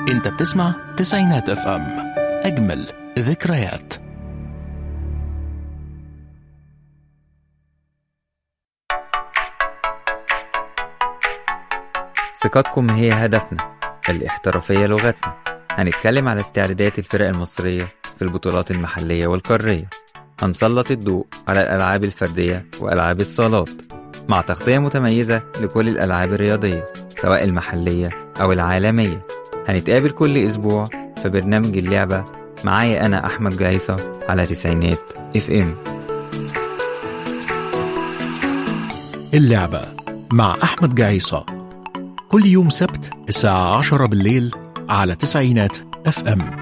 انت بتسمع تسعينات اف ام اجمل ذكريات ثقتكم هي هدفنا الاحترافية لغتنا هنتكلم على استعدادات الفرق المصرية في البطولات المحلية والقارية هنسلط الضوء على الألعاب الفردية وألعاب الصالات مع تغطية متميزة لكل الألعاب الرياضية سواء المحلية أو العالمية هنتقابل كل أسبوع في برنامج اللعبة معايا أنا أحمد جايصة على تسعينات اف ام اللعبة مع أحمد جعيصة كل يوم سبت الساعة 10 بالليل على تسعينات اف ام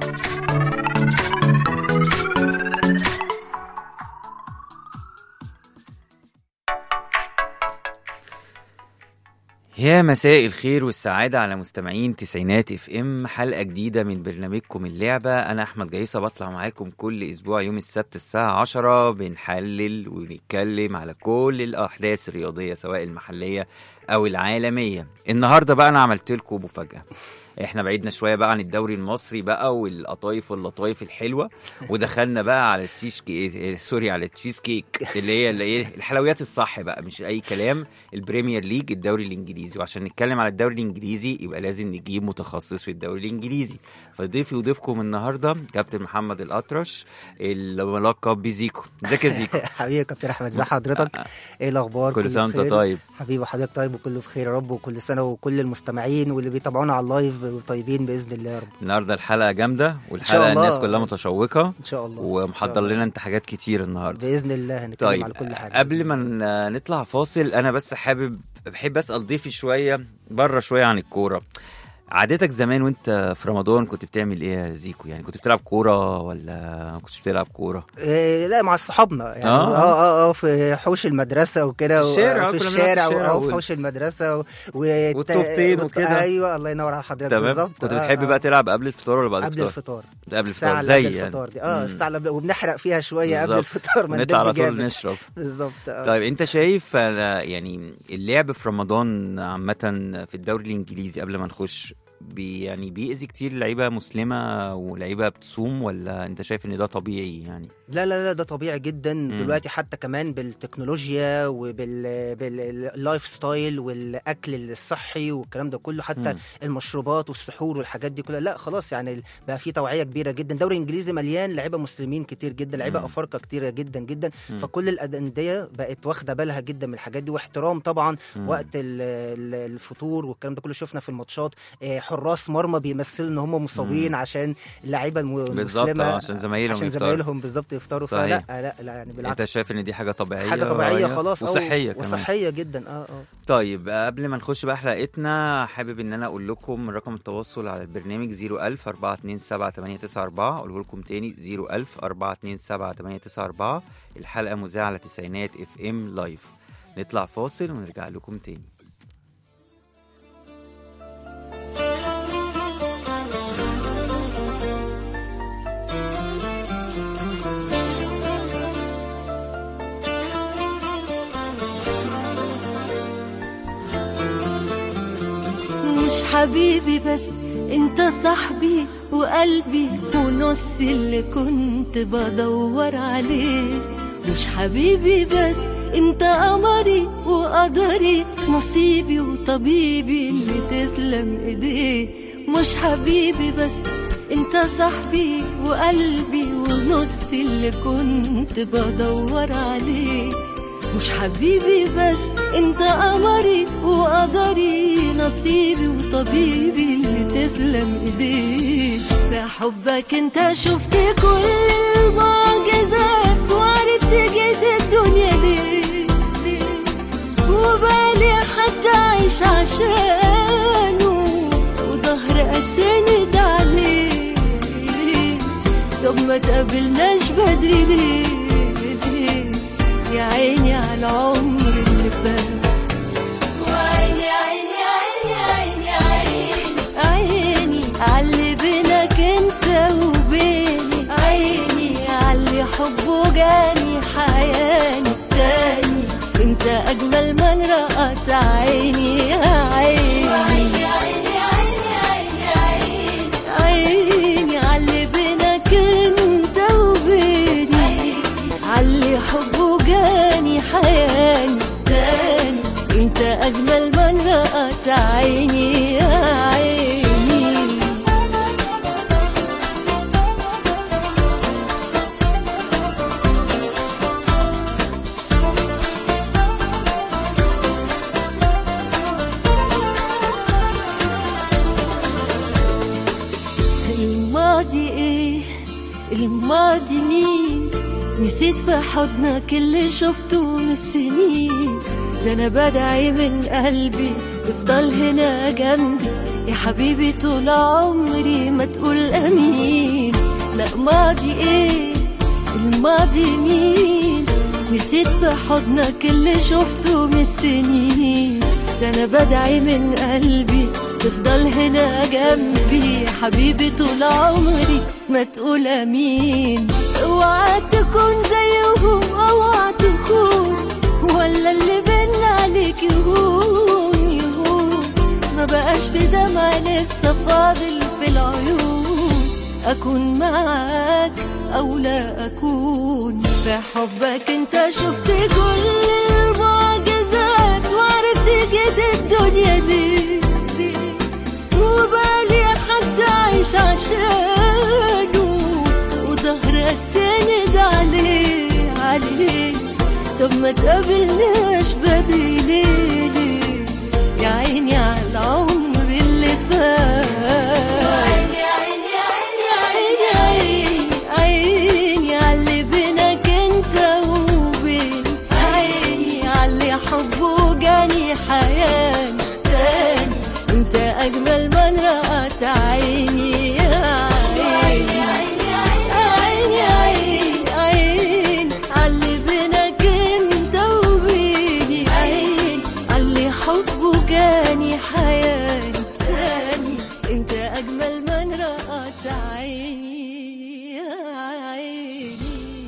يا مساء الخير والسعادة على مستمعين تسعينات اف ام حلقة جديدة من برنامجكم اللعبة أنا أحمد جايصة بطلع معاكم كل أسبوع يوم السبت الساعة عشرة بنحلل ونتكلم على كل الأحداث الرياضية سواء المحلية أو العالمية النهاردة بقى أنا عملت لكم مفاجأة احنا بعيدنا شويه بقى عن الدوري المصري بقى والقطايف واللطايف الحلوه ودخلنا بقى على السيش كي... سوري على التشيز كيك اللي هي اللي ايه الحلويات الصح بقى مش اي كلام البريمير ليج الدوري الانجليزي وعشان نتكلم على الدوري الانجليزي يبقى لازم نجيب متخصص في الدوري الانجليزي فضيفي وضيفكم النهارده كابتن محمد الاطرش الملقب بزيكو ازيك يا زيكو حبيبي يا كابتن احمد ازي حضرتك ايه الاخبار كل كله سنه وانت بخير؟ طيب حبيبي حضرتك طيب وكله بخير يا رب وكل سنه وكل المستمعين واللي بيتابعونا على اللايف طيبين باذن الله يا رب النهارده الحلقه جامده شاء والحلقه الله. الناس كلها متشوقه ان شاء الله ومحضر إن شاء لنا انت حاجات كتير النهارده الله. باذن الله هنتكلم طيب على كل حاجه قبل ما ن- نطلع فاصل انا بس حابب بحب اسال ضيفي شويه بره شويه عن الكوره عادتك زمان وانت في رمضان كنت بتعمل ايه يا زيكو يعني كنت بتلعب كوره ولا ما كنتش بتلعب كوره إيه لا مع صحابنا يعني آه. اه اه اه في حوش المدرسه وكده في الشارع، و- في كنا بنلعب في الشارع الشارع او في وال- حوش المدرسه و... و... والطوبتين وكده. ايوه الله ينور على حضرتك تمام بالظبط كنت آه، بتحب آه. بقى تلعب قبل الفطار ولا بعد قبل الفطار الفطار قبل الساعة الفطار اللي زي قبل يعني الفطار دي اه مم. الساعه اللي قبل- وبنحرق فيها شويه قبل بالظبط. الفطار ما نطلع على ندب طول جامد. نشرب بالظبط آه. طيب انت شايف آه، يعني اللعب في رمضان عامة في الدوري الانجليزي قبل ما نخش بي يعني بيأذي كتير لعيبة مسلمة ولعيبة بتصوم ولا انت شايف ان ده طبيعي يعني؟ لا لا لا ده طبيعي جدا دلوقتي حتى كمان بالتكنولوجيا وباللايف ستايل والاكل الصحي والكلام ده كله حتى مم. المشروبات والسحور والحاجات دي كلها لا خلاص يعني بقى في توعيه كبيره جدا الدوري الانجليزي مليان لعيبه مسلمين كتير جدا لعيبه مم. افارقه كتيره جدا جدا مم. فكل الانديه بقت واخده بالها جدا من الحاجات دي واحترام طبعا مم. وقت ال- ال- الفطور والكلام ده كله شفنا في الماتشات آه، حراس مرمى بيمثلوا ان هم مصابين عشان اللعيبه الم- بالظبط المسلمه آه، عشان زمايلهم عشان يفطروا. زمايلهم بالظبط يفطروا صحيح. فلا لا لا يعني انت بالعكس شايف ان دي حاجة طبيعية حاجه طبيعيه رأيك؟ خلاص أو- وصحية كمان وصحيه جدا اه اه طيب قبل ما نخش بقى حلقتنا حابب ان انا اقول لكم رقم التواصل على البرنامج 01000 427 894 اقوله لكم تاني 01000 427 894 الحلقه مذاعه على تسعينات اف ام لايف نطلع فاصل ونرجع لكم تاني مش حبيبي بس انت صاحبي وقلبي ونص اللي كنت بدور عليه مش حبيبي بس انت قمري وقدري نصيبي وطبيبي اللي تسلم ايديه مش حبيبي بس انت صاحبي وقلبي ونص اللي كنت بدور عليه مش حبيبي بس انت قمري وقدري نصيبي وطبيبي اللي تسلم ايديك في حبك انت شفت كل المعجزات وعرفت جد الدنيا ليه ليه وبالي حد عايش عشانه وظهر اتسند عليه طب ما تقابلناش بدري ليه ليه يا عيني على العمر اللي فات وعيني عيني عيني عيني عيني عيني عاللي بينك انت وبيني عيني عاللي حبه جاني حياني تاني انت اجمل من رأت عيني يا عيني عيني عيني عيني عيني انت اجمل من رأت عيني يا عيني الماضي ايه الماضي مين نسيت في حضنك اللي شفته من السنين ده انا بدعي من قلبي تفضل هنا جنبي يا حبيبي طول عمري ما تقول امين لا ماضي ايه الماضي مين نسيت في حضنك اللي شفته من السنين ده انا بدعي من قلبي تفضل هنا جنبي يا حبيبي طول عمري ما تقول امين اوعى تكون زيهم اوعى تخون ولا اللي بينا عليك يهون يهون ما بقاش في دمع لسه فاضل في العيون اكون معاك او لا اكون في حبك انت شفت كل المعجزات وعرفت جيت الدنيا ليه ليه وبالي حد عايش عشانه وظهرك سند عليه عليه طب ما تقابلناش بدري ليه ليه يا عيني على العمر اللي فات عيني عيني عيني عيني عيني على اللي بينك انت وبين عيني على اللي حبه جاني حياة تاني انت اجمل من رأت عيني يا عيني عيني عيني عيني على اللي بينك انت وبيني عيني على اللي حبه جاني حياة تاني انت اجمل من رأت عيني يا عيني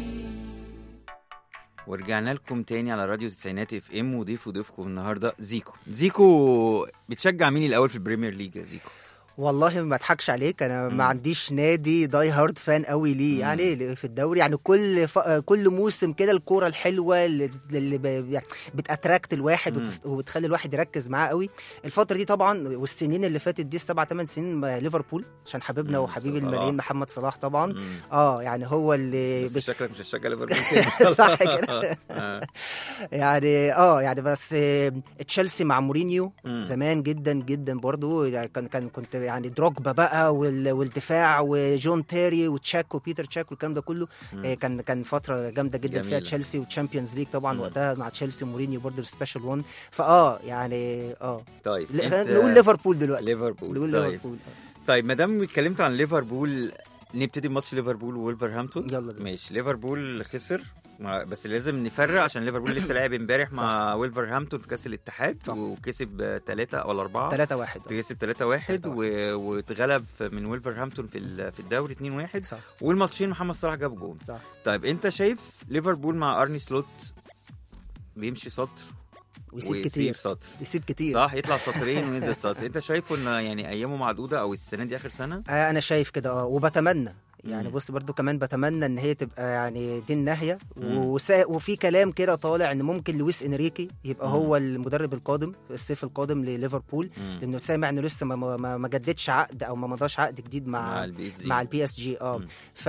ورجعنا لكم تاني على راديو تسعينات اف ام وضيف وضيفكم النهارده زيكو زيكو بتشجع مين الاول في البريمير ليج يا زيكو والله ما اضحكش عليك انا ما عنديش نادي داي هارد فان قوي ليه يعني في الدوري يعني كل ف... كل موسم كده الكوره الحلوه اللي, اللي ب... يعني بتاتراكت الواحد وتس... وبتخلي الواحد يركز معاه قوي الفتره دي طبعا والسنين اللي فاتت دي السبع ثمان سنين مع ليفربول عشان حبيبنا مم، وحبيب صلاح. الملايين محمد صلاح طبعا مم. اه يعني هو اللي بس بت... شكلك مش هتشجع ليفربول تاني. صح كده. آه. يعني اه يعني بس آه، تشيلسي مع مورينيو مم. زمان جدا جدا برضو يعني كان كان كنت يعني دروجبا بقى وال- والدفاع وجون تيري وتشاك وبيتر تشاك والكلام ده كله آه، كان كان فتره جامده جدا فيها جميلة. تشيلسي وتشامبيونز ليج طبعا مم. وقتها مع تشيلسي ومورينيو برضو السبيشال وان فاه يعني اه طيب ل- أنت- نقول ليفربول دلوقتي ليفربول نقول طيب ليفربول طيب ما دام اتكلمت عن ليفربول نبتدي بماتش ليفربول وولفرهامبتون يلا بينا. ماشي ليفربول خسر مع- بس لازم نفرق عشان ليفربول لسه لاعب امبارح مع وولفرهامبتون في كاس الاتحاد صح. وكسب ثلاثة ولا أربعة 3 1 كسب 3 1 واتغلب من وولفرهامبتون في ال- في الدوري 2 1 صح والماتشين محمد صلاح جاب جون صح طيب انت شايف ليفربول مع ارني سلوت بيمشي سطر ويسيب ويسيب كتير سطر يسيب كتير صح يطلع سطرين وينزل سطر انت شايفه ان يعني ايامه معدوده او السنه دي اخر سنه آه، انا شايف كده اه وبتمنى يعني مم. بص برضو كمان بتمنى ان هي تبقى يعني دي الناهيه مم. وسا... وفي كلام كده طالع ان ممكن لويس انريكي يبقى مم. هو المدرب القادم الصيف القادم لليفربول مم. لانه سامع انه لسه ما ما, ما جددش عقد او ما مضاش عقد جديد مع مع البي اس جي مع البي اس جي اه مم.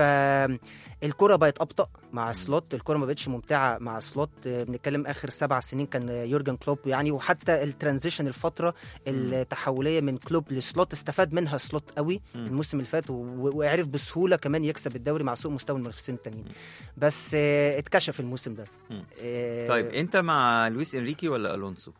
فالكرة بقت ابطا مع سلوت الكرة ما بقتش ممتعه مع سلوت آه، بنتكلم اخر سبع سنين كان يورجن كلوب يعني وحتى الترانزيشن الفتره التحوليه من كلوب لسلوت استفاد منها سلوت قوي مم. الموسم اللي فات و- وعرف بسهوله كمان يكسب الدوري مع سوء مستوى المنافسين التانيين بس آه، اتكشف الموسم ده مم. آه، طيب انت مع لويس انريكي ولا الونسو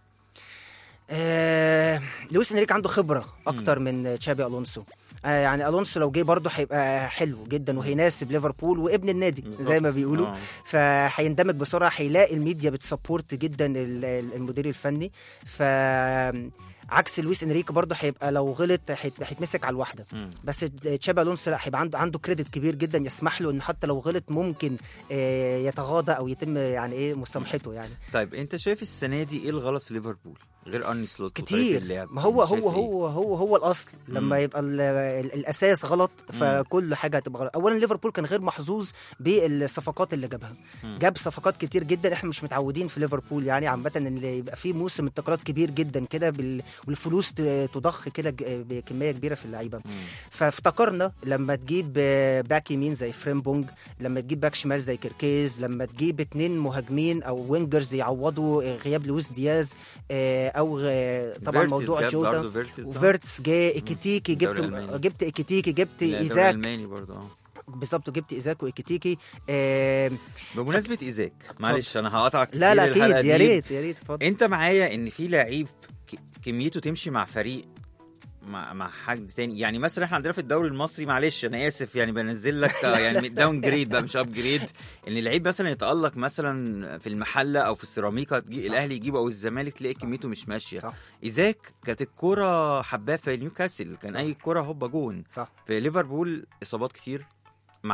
آه لويس انريك عنده خبره اكتر من تشابي الونسو آه يعني الونسو لو جه برضه هيبقى حلو جدا وهيناسب ليفربول وابن النادي بالظبط. زي ما بيقولوا آه. فهيندمج بسرعه هيلاقي الميديا بتسبورت جدا ال- ال- المدير الفني ف عكس لويس انريكي برضه هيبقى لو غلط هيت- هيتمسك على الواحده مم. بس تشابي الونسو لا هيبقى عنده عنده كريدت كبير جدا يسمح له ان حتى لو غلط ممكن آه، يتغاضى او يتم يعني ايه مسامحته يعني طيب انت شايف السنه دي ايه الغلط في ليفربول غير ارني سلوت وطريقة كتير اللعب ما هو أنت شايف هو إيه؟ هو هو هو الاصل لما مم. يبقى ال ال الاساس غلط فكل حاجه هتبقى غلط اولا ليفربول كان غير محظوظ بالصفقات اللي جابها مم. جاب صفقات كتير جدا احنا مش متعودين في ليفربول يعني عامه ان يبقى في موسم انتقالات كبير جدا كده بال- والفلوس ت- تضخ كده ج- بكميه كبيره في اللعيبه مم. فافتكرنا لما تجيب آه، باك يمين زي فريمبونج لما تجيب باك شمال زي كيركيز لما تجيب اتنين مهاجمين او وينجرز يعوضوا آه، غياب لويس دياز آه، او آه، طبعا فيرتز موضوع جاب جوتا برضه فيرتز صح؟ وفيرتس جه ايكيتيكي جبت الدوري الألماني. جبت ايكيتيكي جبت لا، الدوري ايزاك الالماني برضه اه بالظبط جبت ايزاك وايكيتيكي آه، بمناسبه ايزاك معلش انا هقطعك كتير لا لا الحلقة اكيد يا دي. ريت يا ريت اتفضل انت معايا ان في لعيب ك- كميته تمشي مع فريق مع مع حد تاني يعني مثلا احنا عندنا في الدوري المصري معلش انا اسف يعني بنزل لك آه، يعني داون جريد بقى مش اب جريد ان اللعيب مثلا يتالق مثلا في المحله او في السيراميكا تجي صح. الاهلي يجيبه او الزمالك تلاقي كميته مش ماشيه صح ايزاك كانت الكوره حباه في نيوكاسل كان صح. اي كوره هوبا جون صح في ليفربول اصابات كتير ما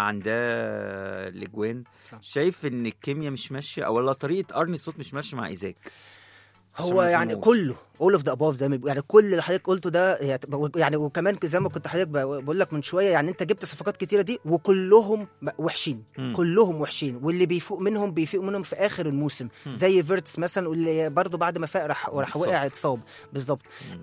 عندها الاجوان صح. شايف ان الكيمياء مش ماشيه او ولا طريقه ارني صوت مش ماشيه مع ايزاك عشان هو ما يعني يظلموش. كله اول اوف ذا اباف زي ما بيقولوا يعني كل اللي حضرتك قلته ده يعني وكمان زي ما كنت حضرتك بقول لك من شويه يعني انت جبت صفقات كتيره دي وكلهم وحشين مم. كلهم وحشين واللي بيفوق منهم بيفوق منهم في اخر الموسم زي فيرتس مثلا واللي برضه بعد ما فاق راح راح اتصاب. وقع اتصاب بالظبط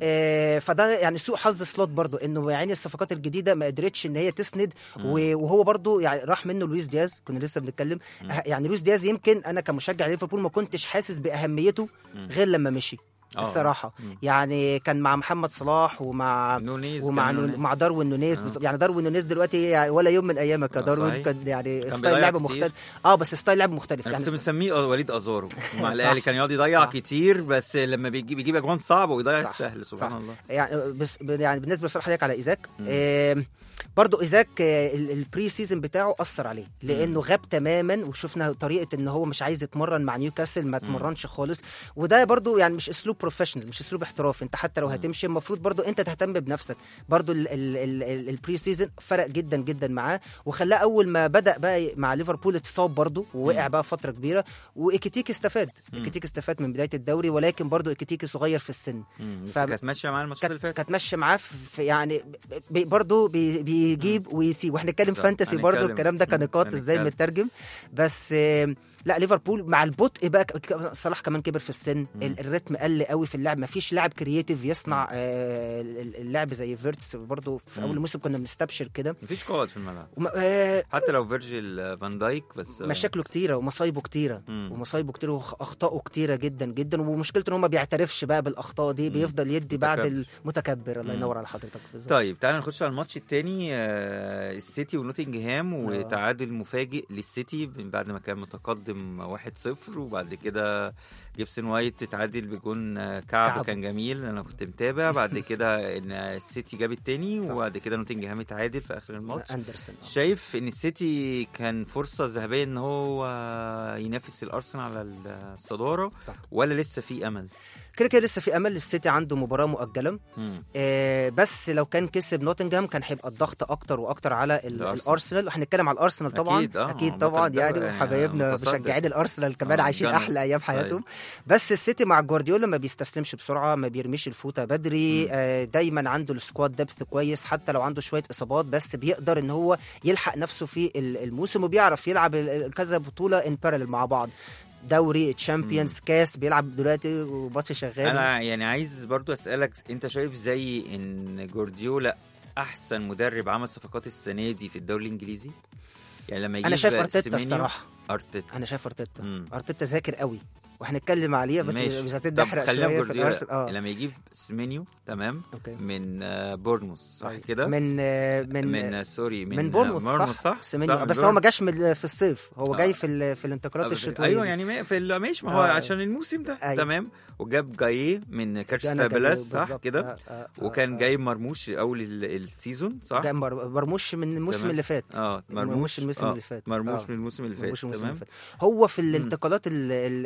آه فده يعني سوء حظ سلوت برضه انه يعني الصفقات الجديده ما قدرتش ان هي تسند و- وهو برضه يعني راح منه لويس دياز كنا لسه بنتكلم آه، يعني لويس دياز يمكن انا كمشجع ليفربول ما كنتش حاسس باهميته غير لما مشي آه. الصراحه مم. يعني كان مع محمد صلاح ومع نونيز ومع كان نون... نونيز. مع داروين نونيز آه. بالظبط. يعني داروين نونيز دلوقتي يعني ولا يوم من ايامك يا آه، داروين صحيح. كان يعني كان ستايل بيضيع لعب كتير. مختلف اه بس ستايل لعب مختلف انا يعني كنت مسميه وليد ازارو مع صح. الاهلي كان يقعد يضيع صح. كتير بس لما بيجيب بيجيب اجوان صعبه ويضيع صح. السهل سبحان صح. الله يعني بس يعني بالنسبه لصراحه حضرتك على ايزاك آه برضو ايزاك آه، ال- البري سيزون بتاعه اثر عليه لانه غاب تماما وشفنا طريقه ان هو مش عايز يتمرن مع نيوكاسل ما اتمرنش خالص وده برضو يعني مش اسلوب بروفيشنال مش اسلوب احترافي انت حتى لو هتمشي المفروض برضو انت تهتم بنفسك برضو ال- ال- ال- ال- البري سيزون فرق جدا جدا معاه وخلاه اول ما بدا بقى مع ليفربول اتصاب برضو ووقع بقى فتره كبيره وايكيتيكي استفاد ايكيتيكي استفاد من بدايه الدوري ولكن برضو ايكيتيكي صغير في السن مم. بس ف- كانت ماشيه مع الماتشات اللي كانت فاتت كانت ماشيه معاه في يعني بي برضه بي بيجيب ويسيب واحنا نتكلم صح. فانتسي برضه هنتكلم. الكلام ده مم. كنقاط ازاي هنتكلم. مترجم بس آه، لا ليفربول مع البطء بقى ك- صلاح كمان كبر في السن ال- الريتم قل قوي في اللعب مفيش لاعب كرييتيف يصنع آه، ال- اللعب زي فيرتس برضه في مم. اول موسم كنا بنستبشر كده مفيش قائد في الملعب وما- آه، حتى لو فيرجيل فان دايك بس آه، مشاكله كتيره ومصايبه كتيره مم. ومصايبه كتيره واخطائه كتيره جدا جدا ومشكلته ان هو ما بيعترفش بقى بالاخطاء دي بيفضل يدي بعد متكبر. المتكبر الله مم. ينور على حضرتك بالظبط طيب تعالى نخش على الماتش التاني آه، السيتي ونوتنجهام وتعادل مفاجئ للسيتي من بعد ما كان متقدم 1-0 وبعد كده جيبسون وايت اتعادل بجون آه، كعب, كعب. كان جميل انا كنت متابع بعد كده ان السيتي جاب التاني صح. وبعد كده نوتنجهام اتعادل في اخر الماتش اندرسون آه. شايف ان السيتي كان فرصه ذهبيه ان هو ينافس الارسنال على الصداره صح ولا لسه في امل كده كده لسه في امل السيتي عنده مباراه مؤجله مم. آه بس لو كان كسب نوتنجهام كان هيبقى الضغط اكتر واكتر على ال- الأرسنال. الارسنال هنتكلم على الارسنال طبعا أكيد، آه، اكيد بطل طبعا الدوري يعني يعني وحبايبنا متصدر. مشجعين الارسنال كمان آه، عايشين جانرز، احلى ايام صحيح. حياتهم بس السيتي مع جوارديولا ما بيستسلمش بسرعه ما بيرميش الفوطه بدري آه دايما عنده السكواد دبث كويس حتى لو عنده شويه اصابات بس بيقدر ان هو يلحق نفسه في ال- الموسم وبيعرف يلعب ال- ال- كذا بطوله ان بارallel مع بعض دوري تشامبيونز كاس بيلعب دلوقتي وماتش شغال انا يعني عايز برضو اسالك انت شايف زي ان جوارديولا احسن مدرب عمل صفقات السنه دي في الدوري الانجليزي يعني لما يجيب انا شايف ارتيتا سيمينيو- الصراحه ارتيتا انا شايف ارتيتا مم. ارتيتا ذاكر قوي وهنتكلم عليه بس ماشي. مش عايزين طب نحرق خلينا شويه في بجوارديولا الارسنال اه لما يجيب سيمينيو تمام اوكي من آه، بورنموث صح طيب. كده من آه، من من آه، سوري من من آه، بورنموث صح, صح سيمينيو صح، بس من هو ما جاش من- في الصيف هو آه. جاي في ال- في الانتقالات الشتويه ايوه دي. يعني ما- في ال- ماشي ما هو آه. عشان الموسم ده أيوة. تمام وجاب جايه من جانا كارشتا جاي بلاس صح بالظبط. كده آه، آه، آه، وكان آه. جايب مرموش اول ال- السيزون صح جاي مر- مرموش من الموسم تمام. اللي فات اه مرموش مرموش الموسم آه، اللي فات مرموش آه. من الموسم اللي فات مرموش الموسم تمام اللي فات هو في الانتقالات ال ال ال هو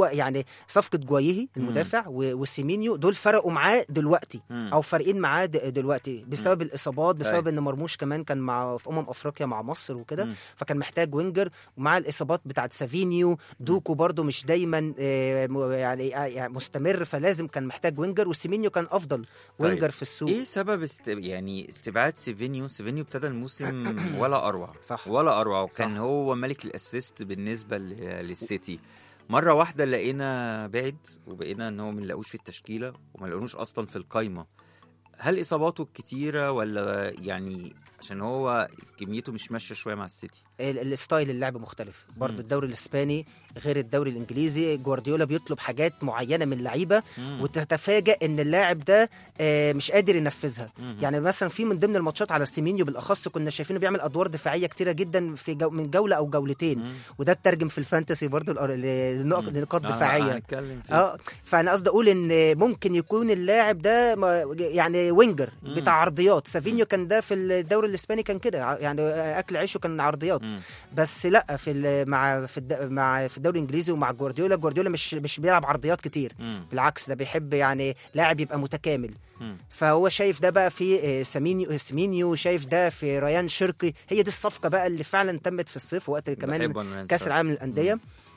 هو يعني صفقه جوايهي المدافع و- وسيمينيو دول فرقوا معاه دلوقتي مم. او فارقين معاه د- دلوقتي بسبب الاصابات بسبب أيوة. ان مرموش كمان كان مع في امم افريقيا مع مصر وكده مم. فكان محتاج وينجر ومع الاصابات بتاعت سافينيو دوكو برضو مش دايما آه، م- يعني آه، يعني مستمر فلازم كان محتاج وينجر وسيمينيو كان افضل وينجر في السوق ايه سبب است... يعني استبعاد سيفينيو سيفينيو ابتدى الموسم ولا اروع صح. ولا اروع وكان صح. هو ملك الاسيست بالنسبه ل... للسيتي مره واحده لقينا بعد وبقينا ان هو ما نلاقوش في التشكيله وما لقونوش اصلا في القايمه هل اصاباته كتيره ولا يعني عشان هو كميته مش ماشيه شويه مع السيتي ال- الستايل اللعب مختلف برضو مم. الدوري الاسباني غير الدوري الانجليزي جوارديولا بيطلب حاجات معينه من اللعيبه وتتفاجئ ان اللاعب ده آه، مش قادر ينفذها مم. يعني مثلا في من ضمن الماتشات على سيمينيو بالاخص كنا شايفينه بيعمل ادوار دفاعيه كتيره جدا في جو من جوله او جولتين مم. وده اترجم في الفانتسي برضو لأر- لنقط- مم. لنقاط آه، دفاعيه هنتكلم فيه. اه فانا قصدي اقول ان ممكن يكون اللاعب ده ما- يعني وينجر مم. بتاع عرضيات سافينيو كان ده في الدوري الاسباني كان كده ع- يعني اكل عيشه كان عرضيات مم. بس لا في ال- مع في الد- مع في الدوري الانجليزي ومع جوارديولا جوارديولا مش مش بيلعب عرضيات كتير مم. بالعكس ده بيحب يعني لاعب يبقى متكامل مم. فهو شايف ده بقى في آه، سمينيو سمينيو شايف ده في ريان شرقي هي دي الصفقه بقى اللي فعلا تمت في الصيف وقت كمان بحبه أنا كاس الصراحة. العالم للانديه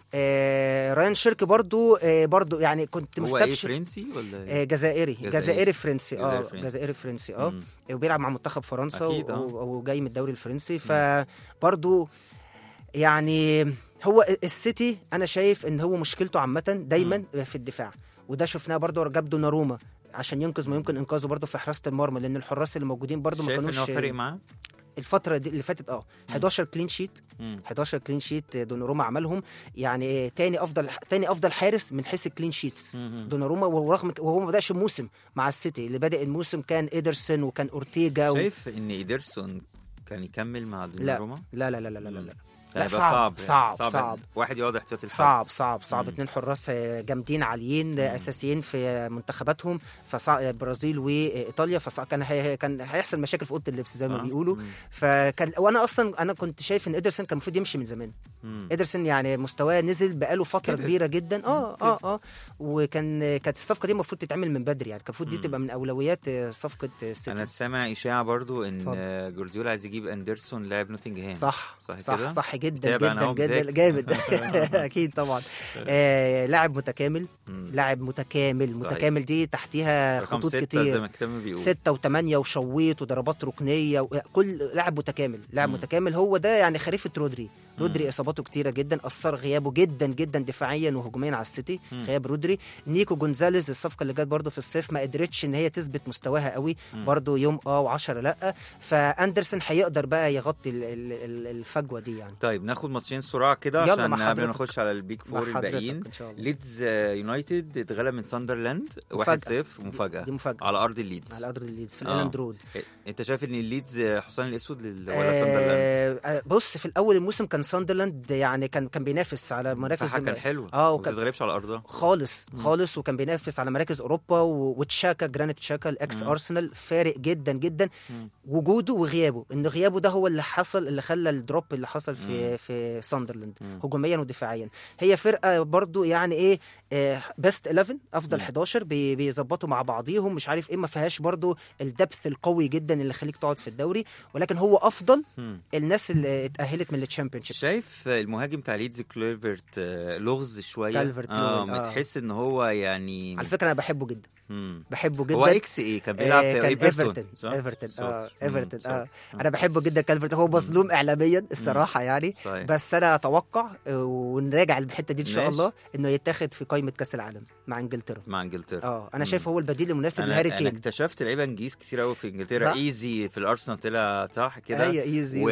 آه ريان شرقي برضو آه برضو يعني كنت هو ايه مستبشر فرنسي ولا آه جزائري جزائري. جزائري فرنسي اه جزائري فرنسي. جزائري فرنسي اه مم. وبيلعب مع منتخب فرنسا أكيد، آه. و- وجاي من الدوري الفرنسي فبرضو يعني هو السيتي انا شايف ان هو مشكلته عامه دايما في الدفاع وده شفناه برضو جاب دوناروما عشان ينقذ ما يمكن انقاذه برضو في حراسه المرمى لان الحراس اللي موجودين برضو ما شايف كانوش ان هو فارق معاه الفتره دي اللي فاتت اه 11 كلين شيت مم. 11 كلين شيت دوناروما عملهم يعني تاني افضل تاني افضل حارس من حيث الكلين شيتس مم. دوناروما ورغم وهو ما بداش الموسم مع السيتي اللي بدا الموسم كان ايدرسون وكان اورتيجا و... شايف ان ايدرسون كان يكمل مع دوناروما لا لا لا لا لا لا, لا. كان لا، هيبقى صعب، صعب صعب، صعب. واحد يقعد احتياطي الحرب. صعب صعب صعب مم. اتنين حراس جامدين عاليين اساسيين في منتخباتهم فصعب البرازيل وايطاليا فصعب كان هي كان هيحصل مشاكل في اوضه اللبس زي ما آه. بيقولوا مم. فكان وانا اصلا انا كنت شايف ان ادرسون كان المفروض يمشي من زمان مم. ادرسون يعني مستواه نزل بقاله فتره كبر. كبيره جدا اه كبر. اه اه وكان كانت الصفقه دي المفروض تتعمل من بدري يعني كان المفروض دي مم. تبقى من اولويات آه، صفقه السيتي انا سامع اشاعه برضو ان اتفضل. آه، جوارديولا عايز يجيب اندرسون لاعب نوتنجهام صح صح صح كده؟ صح جدا متابع أنا جدا أهو جدا مذاكر. جامد اكيد طبعا آه لاعب متكامل مم. لاعب متكامل صحيح. متكامل دي تحتيها رقم خطوط ستة زي كتير ما الكتاب بيقول ستة وثمانية وشويت وضربات ركنية و... كل لاعب متكامل لاعب مم. متكامل هو ده يعني خليفة رودري رودري اصاباته كتيره جدا اثر غيابه جدا جدا دفاعيا وهجوميا على السيتي مم. غياب رودري نيكو جونزاليز الصفقه اللي جت برده في الصيف ما قدرتش ان هي تثبت مستواها قوي مم. برده يوم اه و10 لا فاندرسون هيقدر بقى يغطي ال- ال- ال- الفجوه دي يعني طيب ناخد ماتشين سرعه كده يلا عشان مع قبل ما حضرتك. نخش على البيج مع فور حضرتك الباقيين ان شاء الله ليدز آه، يونايتد اتغلب من ساندرلاند 1-0 مفاجأة. مفاجاه دي مفاجاه على ارض الليدز على قدر الليدز في آه. الايلاند رود انت شايف ان الليدز آه، حصان الاسود لل... ولا ساندرلاند آه بص في الاول الموسم كان ساندرلاند يعني كان كان بينافس على مراكز دفاعها كان حلو اه وما وكان بتتغلبش على ارضها خالص خالص وكان بينافس على مراكز اوروبا و- وتشاكا جرانيت تشاكا الاكس مم. ارسنال فارق جدا جدا مم. وجوده وغيابه ان غيابه ده هو اللي حصل اللي خلى الدروب اللي حصل مم. في في ساندرلاند مم. هجوميا ودفاعيا هي فرقه برضو يعني ايه بيست 11 افضل مم. 11 بي- بيظبطوا مع بعضيهم مش عارف ايه ما فيهاش برضو الدبث القوي جدا اللي يخليك تقعد في الدوري ولكن هو افضل مم. الناس اللي اتاهلت من التشامبيونشيب شايف المهاجم بتاع ليدز كليفرت آه، لغز شويه كالفرت اه لوين، آه. ما تحس ان هو يعني على فكره انا بحبه جدا مم. بحبه جدا هو اكس ايه كان بيلعب آه، في كان ايفرتون ايفرتون صح؟ ايفرتون صح. اه مم، ايفرتون صح. اه انا بحبه جدا كالفرت هو مظلوم اعلاميا الصراحه يعني صحيح. بس انا اتوقع آه، ونراجع الحته دي ان شاء ماشي. الله انه يتاخد في قائمه كاس العالم مع انجلترا مع انجلترا اه انا مم. شايف هو البديل المناسب انا لهاري انا كين اكتشفت لعيبه انجليز كتير قوي في انجلترا صح؟ ايزي في الارسنال طلع صح كده هي ايزي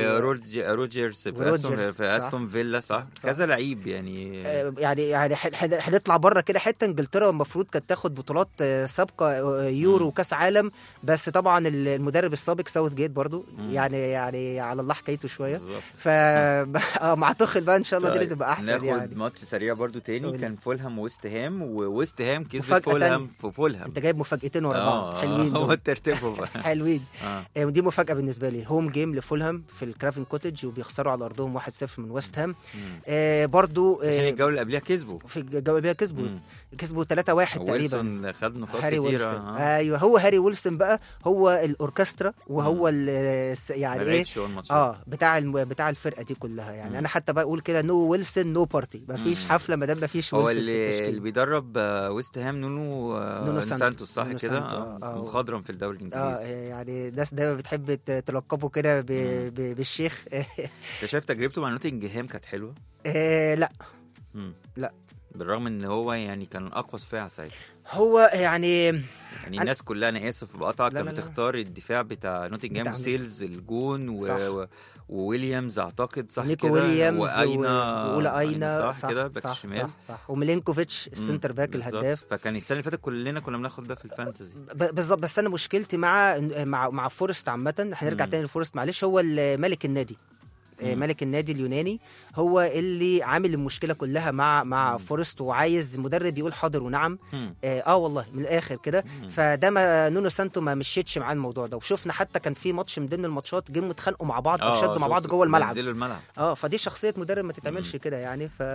وروجرز في استون وروجرز، في صح. استون فيلا صح صح. كذا لعيب يعني آه، يعني يعني ح- ح- هنطلع بره كده حته انجلترا المفروض كانت تاخد بطولات آه، سابقه آه، يورو مم. وكاس عالم بس طبعا ال- المدرب السابق ساوث جيت برضو مم. يعني يعني على الله حكايته شويه بالظبط ف آه، مع تخل بقى ان شاء الله دي طيب، تبقى احسن ناخد يعني ماتش سريع برضو تاني قول. كان فولهام ويست هام وويست ويست هام كسبت مفاجأة فولهام تانية. في فولهام انت جايب مفاجأتين ورا بعض حلوين هو دول. ترتيبهم بقى حلوين آه. آه، ودي مفاجاه بالنسبه لي هوم جيم لفولهام في الكرافن كوتج وبيخسروا على ارضهم 1-0 من ويست هام آه برضو الحين آه الجوله اللي قبلها كسبوا في الجوله اللي كسبوا مم. كسبوا 3-1 تقريبا ويلسون خد نقاط هاري كتيره ويلسون آه. ايوه هو هاري ويلسون بقى هو الاوركسترا وهو ال- الس- ما يعني ايه لعبش هو الماتش ده. اه بتاع الم... بتاع الفرقه دي كلها يعني مم. انا حتى بقول كده نو ويلسون نو بارتي مفيش مم. حفله ما دام مفيش هو ويلسون في اللي اللي التشكيل بيدرب آه، ويست هام نونو آه، نونو سانتو. سانتوس صح نونو كده سانتو، آه، آه، آه. مخضرم في الدوري اه الانجليزي يعني الناس دايما بتحب ت- تلقبه كده ب... ب... بالشيخ انت شايف تجربته مع نوتنجهام كانت حلوه آه لا مم. لا. بالرغم ان هو يعني كان اقوى دفاع ساعتها هو يعني يعني الناس كلها انا اسف بقطع لا، كانت لا، لا. بتختار الدفاع بتاع نوتنجهام بتاع وسيلز الجون و... صح. و... وويليامز اعتقد صح نيكو كده ويليامز واينا واولى اينا صح, كده باك صح, الشمال صح, صح وميلينكوفيتش مم، السنتر باك بالظبط. الهداف فكان السنه اللي فاتت كلنا كنا بناخد ده في الفانتزي ب- بالظبط بس انا مشكلتي مع مع مع فورست عامه هنرجع مم. تاني لفورست معلش هو ال- ملك النادي آه، مم. ملك النادي اليوناني هو اللي عامل المشكله كلها مع مع مم. فورست وعايز مدرب يقول حاضر ونعم هم. اه, آه والله من الاخر كده مم. فده ما نونو سانتو ما مشيتش معاه الموضوع ده وشفنا حتى كان في ماتش من ضمن الماتشات جم اتخانقوا مع بعض او آه، شدوا مع بعض شفت جوه الملعب نزلوا الملعب اه فدي شخصيه مدرب ما تتعملش كده يعني ف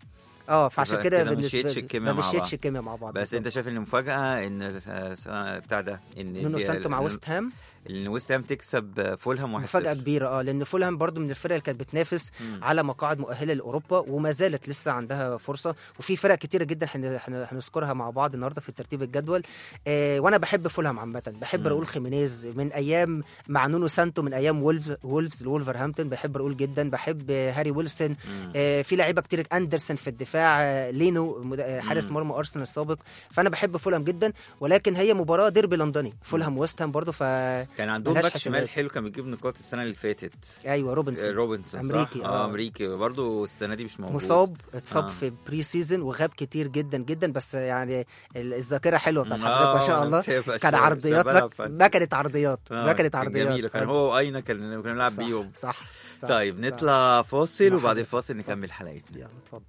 اه فعشان فبقى كده كده بالنسبه مشيتش لي الكيمياء ما مع مشيتش بعض. الكيمياء مع بعض بس بالظبط. انت شايف ان المفاجاه ان آه، بتاع ده ان نونو بي- سانتو مع ان- ويست هام ان ويست هام تكسب فولهام 1-0 مفاجاه كبيره اه لان فولهام برضو من الفرق اللي كانت بتنافس مم. على مقاعد مؤهله لاوروبا وما زالت لسه عندها فرصه وفي فرق كتيره جدا هن- هن- هنذكرها مع بعض النهارده في الترتيب الجدول آه وانا بحب فولهام عامه بحب مم. راؤول خيمينيز من ايام مع نونو سانتو من ايام وولف وولفز لولفرهامبتون بحب راؤول جدا بحب آه، هاري ويلسون مم. آه، في لعيبه كتير اندرسون في الدفاع آه، لينو مد- آه، حارس مم. مرمى ارسنال السابق فانا بحب فولهام جدا ولكن هي مباراه ديربي لندني فولهام ويست هام برضه ف كان عندهم ملهاش باك شمال حسابات. حلو كان بيجيب نقاط السنه اللي فاتت ايوه آه، روبنسون روبنسون صح؟ أمريكي، اه آه. امريكي برضه السنه دي مش موجود مصاب اتصاب آه. آه. في بري سيزون وغاب كتير جدا جدا بس يعني ال- الذاكره حلوه بتاعت مم، حضرتك ما شاء آه، الله بتبقى كان شباب- عرضيات شباب ما, فن. ما كانت عرضيات آه، ما كانت كان عرضيات جميل كان هو واينا كان كنا بنلعب صح بيهم صح, صح طيب صح. نطلع فاصل مع وبعد حضرتك. الفاصل نكمل حلقتنا يلا اتفضل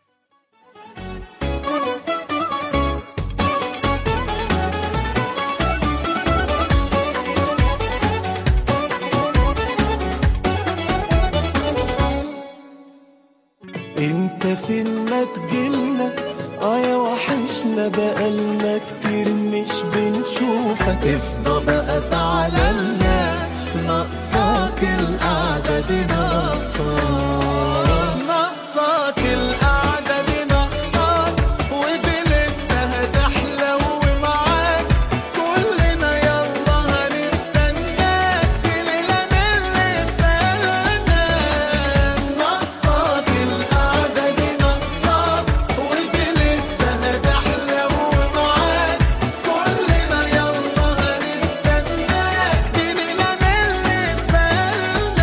انت فين ما تجيلنا اه يا وحشنا بقالنا كتير مش بنشوفك افضى بقى تعالى لنا ناقصاك القعدة دي ناقصاك ناقصاك القعدة دي ناقصاك ودي لسه هتحلو معاك كلنا يلا هنستناك دي ليلة من اللي فاتنا ناقصاك القعدة دي ناقصاك ودي لسه هتحلو معاك كلنا يلا هنستناك دي ليلة من اللي فاتنا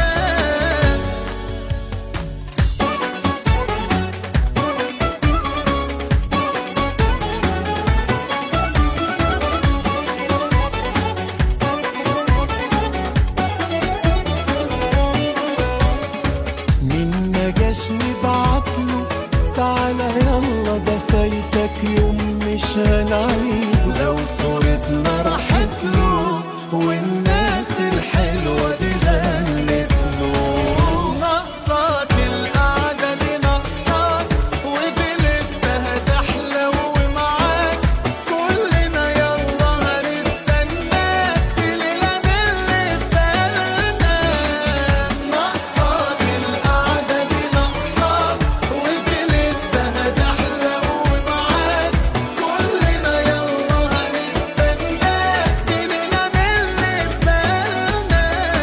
مين ما جاش نبعتله تعالى يلا ده فايتك يوم مش هنعيد لو صورتنا راحت له والناس الحلوة دي غنت له ناقصاك القعدة دي ناقصاك ودي لسه هتحلو معاك كلنا يلا هنستناك دي ليلة من اللي فاتنا ناقصاك القعدة دي ناقصاك ودي لسه هتحلو معاك كلنا يلا هنستناك دي ليلة من اللي فاتنا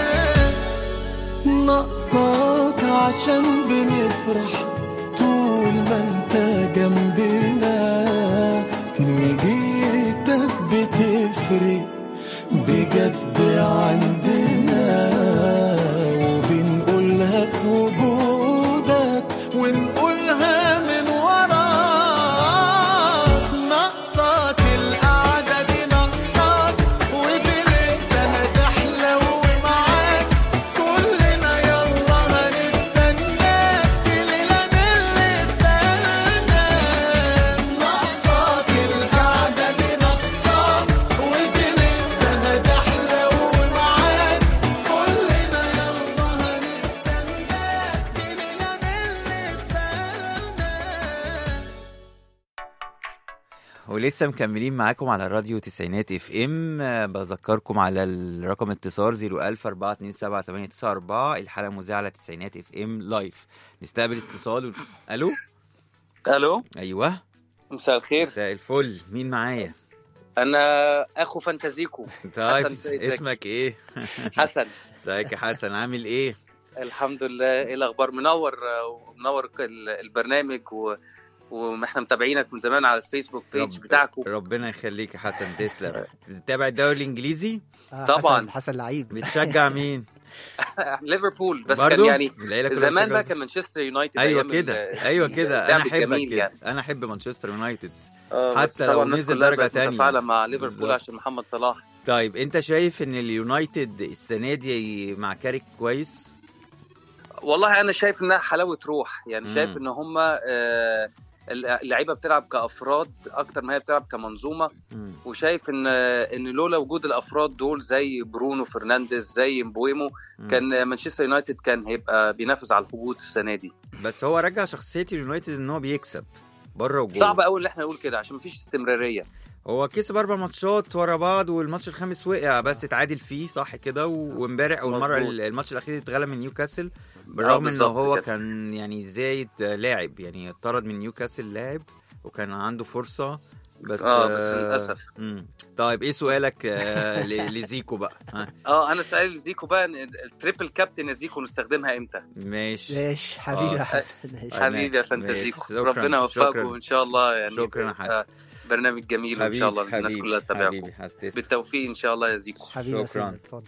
ناقصاك عشان بنفرح طول ما انت جنبنا نجيتك بتفرق بجد عندنا وبنقولها في وجودك ونقولها من وراك ناقصاك القعدة دي ناقصاك ودي لسه هتحلو معاك كلنا يلا هنستناك دي ليلة من اللي فاتنا ناقصاك ولسه مكملين معاكم على الراديو تسعينات اف ام آه، بذكركم على الرقم اتصال 01000 427 الحلقه مذاعه على تسعينات اف ام لايف نستقبل اتصال و... الو الو ايوه مساء الخير مساء الفل مين معايا انا اخو فانتازيكو طيب حسن سيد زكي. اسمك ايه حسن ازيك يا حسن عامل ايه الحمد لله ايه الاخبار منور آه، منور ال- البرنامج و... واحنا متابعينك من زمان على الفيسبوك بيج رب- بتاعكم ربنا يخليك يا حسن تسلم بتتابع الدوري الانجليزي آه، طبعاً. حسن, حسن لعيب بتشجع مين ليفربول بس برضو؟ كان يعني العيلة كلها زمان بتشجع- بقى كان مانشستر يونايتد ايوه أيام كده ال- ايوه كده انا اللعب احبك الجميل كده يعني. انا احب مانشستر يونايتد آه، بس حتى لو طبعا الناس نزل كلها درجة بقت تانية. متفاعله مع ليفربول بالظبط. عشان محمد صلاح طيب انت شايف ان اليونايتد السنه دي مع كاريك كويس والله انا شايف انها حلاوه روح يعني مم. شايف ان هم اللعيبه بتلعب كافراد اكتر ما هي بتلعب كمنظومه مم. وشايف ان ان لولا وجود الافراد دول زي برونو فرنانديز زي مبويمو مم. كان مانشستر يونايتد كان هيبقى بينافس على الهبوط السنه دي بس هو رجع شخصيه اليونايتد ان هو بيكسب بره وجوه صعب قوي ان احنا نقول كده عشان مفيش استمراريه هو كسب اربع ماتشات ورا بعض والماتش الخامس وقع بس اتعادل فيه صح كده و- وامبارح او المره مظبوط. الماتش الاخير اتغلب من نيوكاسل بالرغم ان بالظبط هو كده. كان يعني زايد لاعب يعني اتطرد من نيوكاسل لاعب وكان عنده فرصه بس اه بس للاسف مم. طيب ايه سؤالك آه، ل- لزيكو بقى ها اه انا سؤال زيكو بقى إن التريبل كابتن يا زيكو نستخدمها امتى ماشي ماشي حبيبي آه. يا حسن ماشي. حبيبي يا ماشي. فانتازيكو شكراً. ربنا يوفقكم شكراً. وان شاء الله يعني شكراً يا يبقى حسن. برنامج جميل وان شاء الله الناس كلها تتابعكم حبيبي حسن تسلم. بالتوفيق ان شاء الله يا زيكو حبيبي يا شكراً. سيدي، اتفضل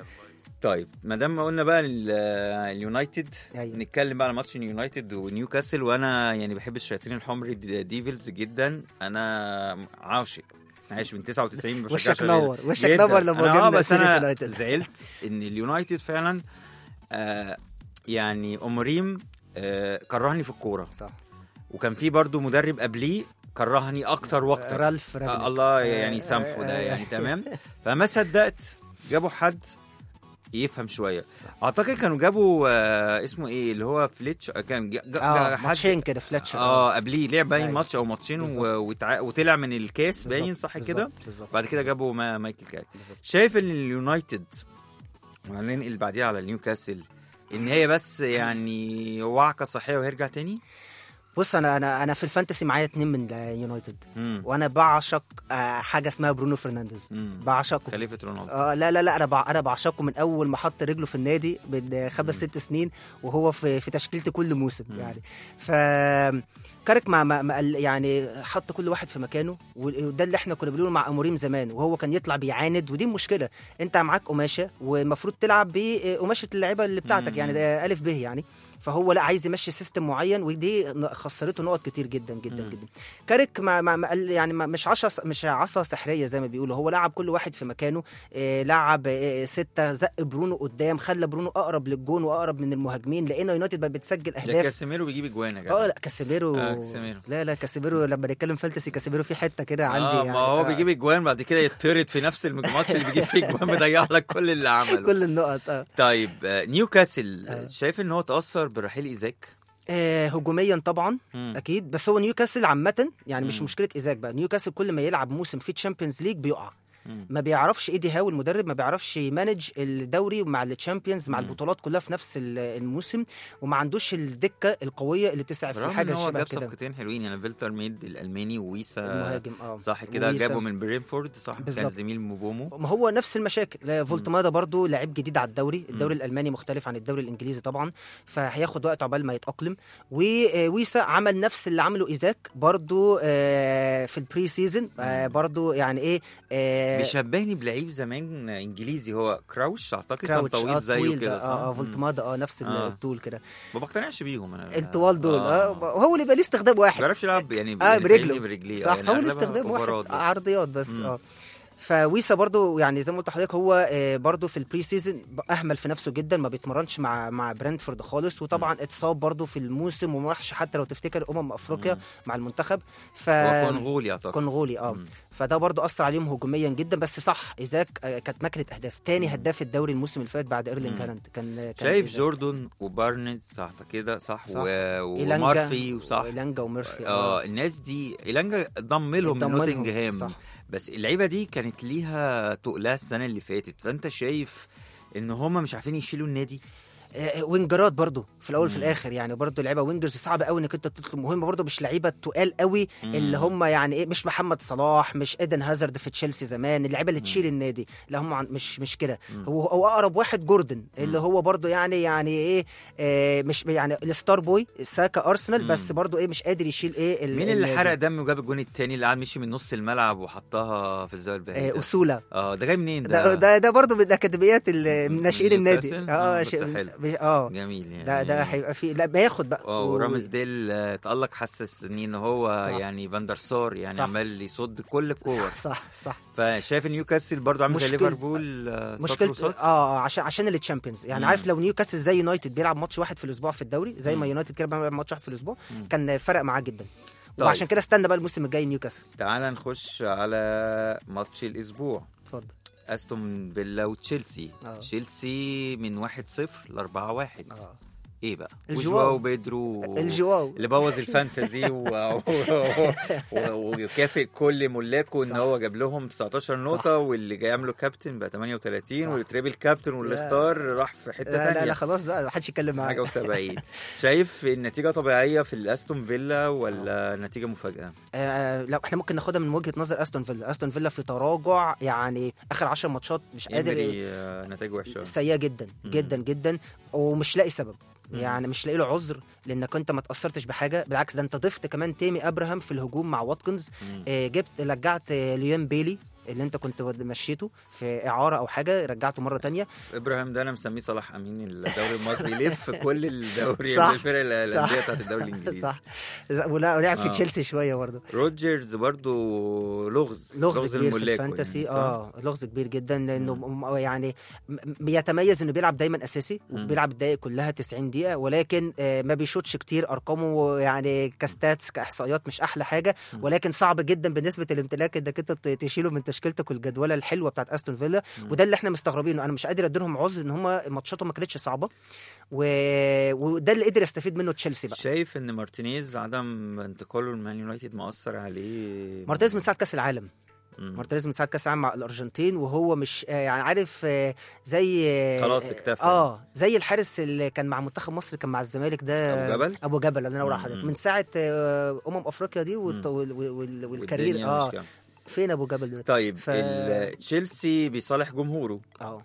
طيب ما دام ما قلنا بقى ال- اليونايتد أيوة. نتكلم بقى على ماتش اليونايتد ونيوكاسل وانا يعني بحب الشياطين الحمر دي- ديفلز جدا انا عاشق عايش من 99 ما بشجعش وشك غير- نور وشك جداً. نور لما أنا آه، جبنا بس سيره انا اليونايتد زعلت ان اليونايتد فعلا آه يعني امريم آه كرهني في الكوره صح وكان في برضو مدرب قبليه كرهني اكتر واكتر رالف راجنر. آه الله يعني يسامحه ده يعني تمام فما صدقت جابوا حد يفهم شويه اعتقد كانوا جابوا آه اسمه ايه اللي هو فليتش آه، كان جا جا اه حد- ماتشين كده فلتشر اه قبليه لعب باين أيوة. ماتش او ماتشين و- بالظبط. وتع... وطلع من الكاس باين بالظبط، صح كده بالظبط، بالظبط. بعد كده جابوا ما مايكل كاري بالظبط. شايف ان اليونايتد وهننقل بعديها على نيوكاسل ان هي بس يعني وعكه صحيه وهيرجع تاني بص انا انا انا في الفانتسي معايا اتنين من يونايتد امم وانا بعشق آه، حاجه اسمها برونو فرنانديز مم. بعشقه خليفه رونالدو اه لا لا لا انا بع... انا بعشقه من اول ما حط رجله في النادي من خمس ست سنين وهو في في تشكيلتي كل موسم مم. يعني ف كارك مع ما ما قال- يعني حط كل واحد في مكانه وده اللي احنا كنا بنقوله مع اموريم زمان وهو كان يطلع بيعاند ودي المشكله انت معاك قماشه والمفروض تلعب بقماشه اللعيبه اللي بتاعتك مم. يعني ده الف به يعني فهو لا عايز يمشي سيستم معين ودي خسرته نقط كتير جدا جدا مم. جدا كارك ما ما ما قال- يعني ما مش عصا مش عصا سحريه زي ما بيقولوا هو لعب كل واحد في مكانه آه، لعب آه، ستة زق برونو قدام خلى برونو اقرب للجون واقرب من المهاجمين لقينا يونايتد بقى بتسجل ده اهداف كاسيميرو بيجيب اجوان يا اه جدع لا كاسيميرو آه، كاسيميرو. لا لا كاسيميرو لما نتكلم فانتسي كاسيميرو في حته كده عندي اه يعني ما هو آه، بيجيب اجوان بعد كده يطرد في نفس الماتش اللي بيجيب فيه اجوان بيضيع لك كل اللي عمله كل النقط اه طيب آه، نيوكاسل آه. شايف ان هو تاثر برحيل ايزاك آه، هجوميا طبعا مم. اكيد بس هو نيوكاسل عامه يعني مش مم. مشكله ايزاك بقى نيوكاسل كل ما يلعب موسم في تشامبيونز ليج بيقع مم. ما بيعرفش ايدي هاو المدرب ما بيعرفش يمانج الدوري مع التشامبيونز مع مم. البطولات كلها في نفس ال- الموسم وما عندوش الدكه القويه اللي تسعف في برغم حاجه ان هو شبه جاب كده صفقتين حلوين يعني فيلتر ميد الالماني وويسا المهاجم اه صح كده وويسا. جابه من برينفورد صح كان بالظبط. زميل موبومو ما هو نفس المشاكل لا، فولتمادا برضو لعيب جديد على الدوري الدوري الالماني مختلف عن الدوري الانجليزي طبعا فهياخد وقت عقبال ما يتاقلم وويسا عمل نفس اللي عمله ايزاك برضو آه، في البري سيزون آه، برضو يعني ايه آه، بيشبهني بلعيب زمان انجليزي هو كراوش اعتقد كان كراوتش طويل اه زيه طويل كده ده صح اه اه مم. فولتمادا اه نفس آه. الطول كده ما بقتنعش بيهم انا الطوال دول اه آه. وهو اللي بقى ليه استخدام ما واحد بيعرفش يلعب يعني اه بيفهمني برجله برجليه صح يعني هو اللي أغلبها استخدام واحد أوفرات بس. عرضيات بس مم. اه فويسا برضو يعني زي ما قلت لحضرتك هو آه، برضو في البري سيزون اهمل في نفسه جدا ما بيتمرنش مع مع برنتفورد خالص وطبعا اتصاب برضو في الموسم وما راحش حتى لو تفتكر امم افريقيا مم. مع المنتخب ف هو كونغولي اعتقد كونغولي اه مم. فده برضو اثر عليهم هجوميا جدا بس صح ايزاك آه، كانت ماكله اهداف تاني مم. هداف الدوري الموسم اللي فات بعد ايرلينج مم. هالاند كان كان شايف إيزاك. جوردن وبارنت صح كده صح, صح. و... إيلانجا ومارفي وصح إيلانجا وميرفي اه الناس دي إيلانجا ضم لهم من ضم لهم، نوتنجهام صح. بس اللعيبه دي كانت ليها تقلها السنه اللي فاتت فانت شايف ان هم مش عارفين يشيلوا النادي آه، وينجرات برضو في الاول وفي مم. الاخر يعني برضو لعيبه وينجرز صعب قوي انك انت تطلب مهم برضو مش لعيبه تقال قوي مم. اللي هم يعني ايه مش محمد صلاح مش ايدن هازارد في تشيلسي زمان اللعيبه اللي تشيل النادي لا هم عن- مش مش كده مم. هو هو اقرب واحد جوردن اللي مم. هو برضو يعني يعني ايه آه مش يعني الستار بوي ساكا ارسنال مم. بس برضو ايه مش قادر يشيل ايه ال- مين اللي النادي. حرق دم وجاب الجون التاني اللي قعد مشي من نص الملعب وحطها في الزاويه البعيده آه اسولا اه ده جاي منين ده ده, ده, ده برضه من اكاديميات ال- من ناشئين النادي نيوكاسل؟ آه، بس شيء- حلو. بي- اه جميل يعني ده ده هيبقى فيه لا بياخد بقى اه و- ورامز ديل آه، تألق حسس ان هو صح. يعني فاندر سار يعني صح. عمال يصد كل الكور صح صح صح فشايف ان نيوكاسل برضو عامل زي مشكلة- ليفربول آه، سطر مشكلة وسطر اه عشان عشان التشامبيونز يعني مم. عارف لو نيوكاسل زي يونايتد بيلعب ماتش واحد في الاسبوع في الدوري زي ما مم. يونايتد كده بيلعب ماتش واحد في الاسبوع مم. كان فرق معاه جدا طيب. وعشان كده استنى بقى الموسم الجاي نيوكاسل تعال نخش على ماتش الاسبوع اتفضل استون فيلا وتشيلسي آه. تشيلسي من 1-0 ل 4-1 اه ايه بقى الجواو. وجواو بيدرو الجواو اللي بوظ الفانتزي و... و... و... وكافئ كل ملاكه ان صح. هو جاب لهم 19 نقطة واللي جاي عامله كابتن بقى 38 صح. واللي تريبل كابتن واللي لا. اختار راح في حتة لا لا, تانية لا خلاص بقى ما حدش يتكلم معاه حاجة و70 شايف النتيجة طبيعية في الاستون فيلا ولا نتيجة مفاجأة؟ آه لا احنا ممكن ناخدها من وجهه نظر استون فيلا استون فيلا في تراجع يعني اخر 10 ماتشات مش قادر ايمري آه، نتائج وحشة سيئه جدا مم. جدا جدا ومش لاقي سبب مم. يعني مش لاقي له عذر لانك انت ما تاثرتش بحاجه بالعكس ده انت ضفت كمان تيمي ابراهام في الهجوم مع واتكنز مم. آه، جبت رجعت آه، ليون بيلي اللي انت كنت مشيته في اعاره او حاجه رجعته مره تانية ابراهيم ده انا مسميه صلاح امين الدوري المصري يلف كل الدوري صح. الفرق الانديه صح. بتاعت الدوري الانجليزي صح ولا ولعب في آه. تشيلسي شويه برضه روجرز برضو لغز لغز كبير في الملاك الفانتسي يعني، صح؟ اه لغز كبير جدا لانه م- يعني م- بيتميز انه بيلعب دايما اساسي مم. وبيلعب الدقائق كلها 90 دقيقه ولكن آه، ما بيشوتش كتير ارقامه يعني كستاتس كاحصائيات مش احلى حاجه مم. ولكن صعب جدا بالنسبه للامتلاك انك انت ت- تشيله من تشكيلتك والجدوله الحلوه بتاعت استون فيلا مم. وده اللي احنا مستغربينه انا مش قادر اديلهم عذر ان هم ماتشاتهم ما كانتش صعبه و... وده اللي قدر يستفيد منه تشيلسي بقى شايف ان مارتينيز عدم انتقاله لمان يونايتد مأثر عليه مارتينيز من ساعه كاس العالم مم. مارتينيز من ساعه كاس العالم مع الارجنتين وهو مش آه، يعني عارف آه، زي آه، خلاص اكتفى. اه زي الحارس اللي كان مع منتخب مصر كان مع الزمالك ده أبو جبل؟ ابو جبل الله ينور مم. عليك من ساعه آه، امم افريقيا دي والت- مم. وال- وال- والكارير والدنيا اه مش كام. فين ابو جبل دلوقتي طيب ف- ال- تشيلسي بيصالح جمهوره اه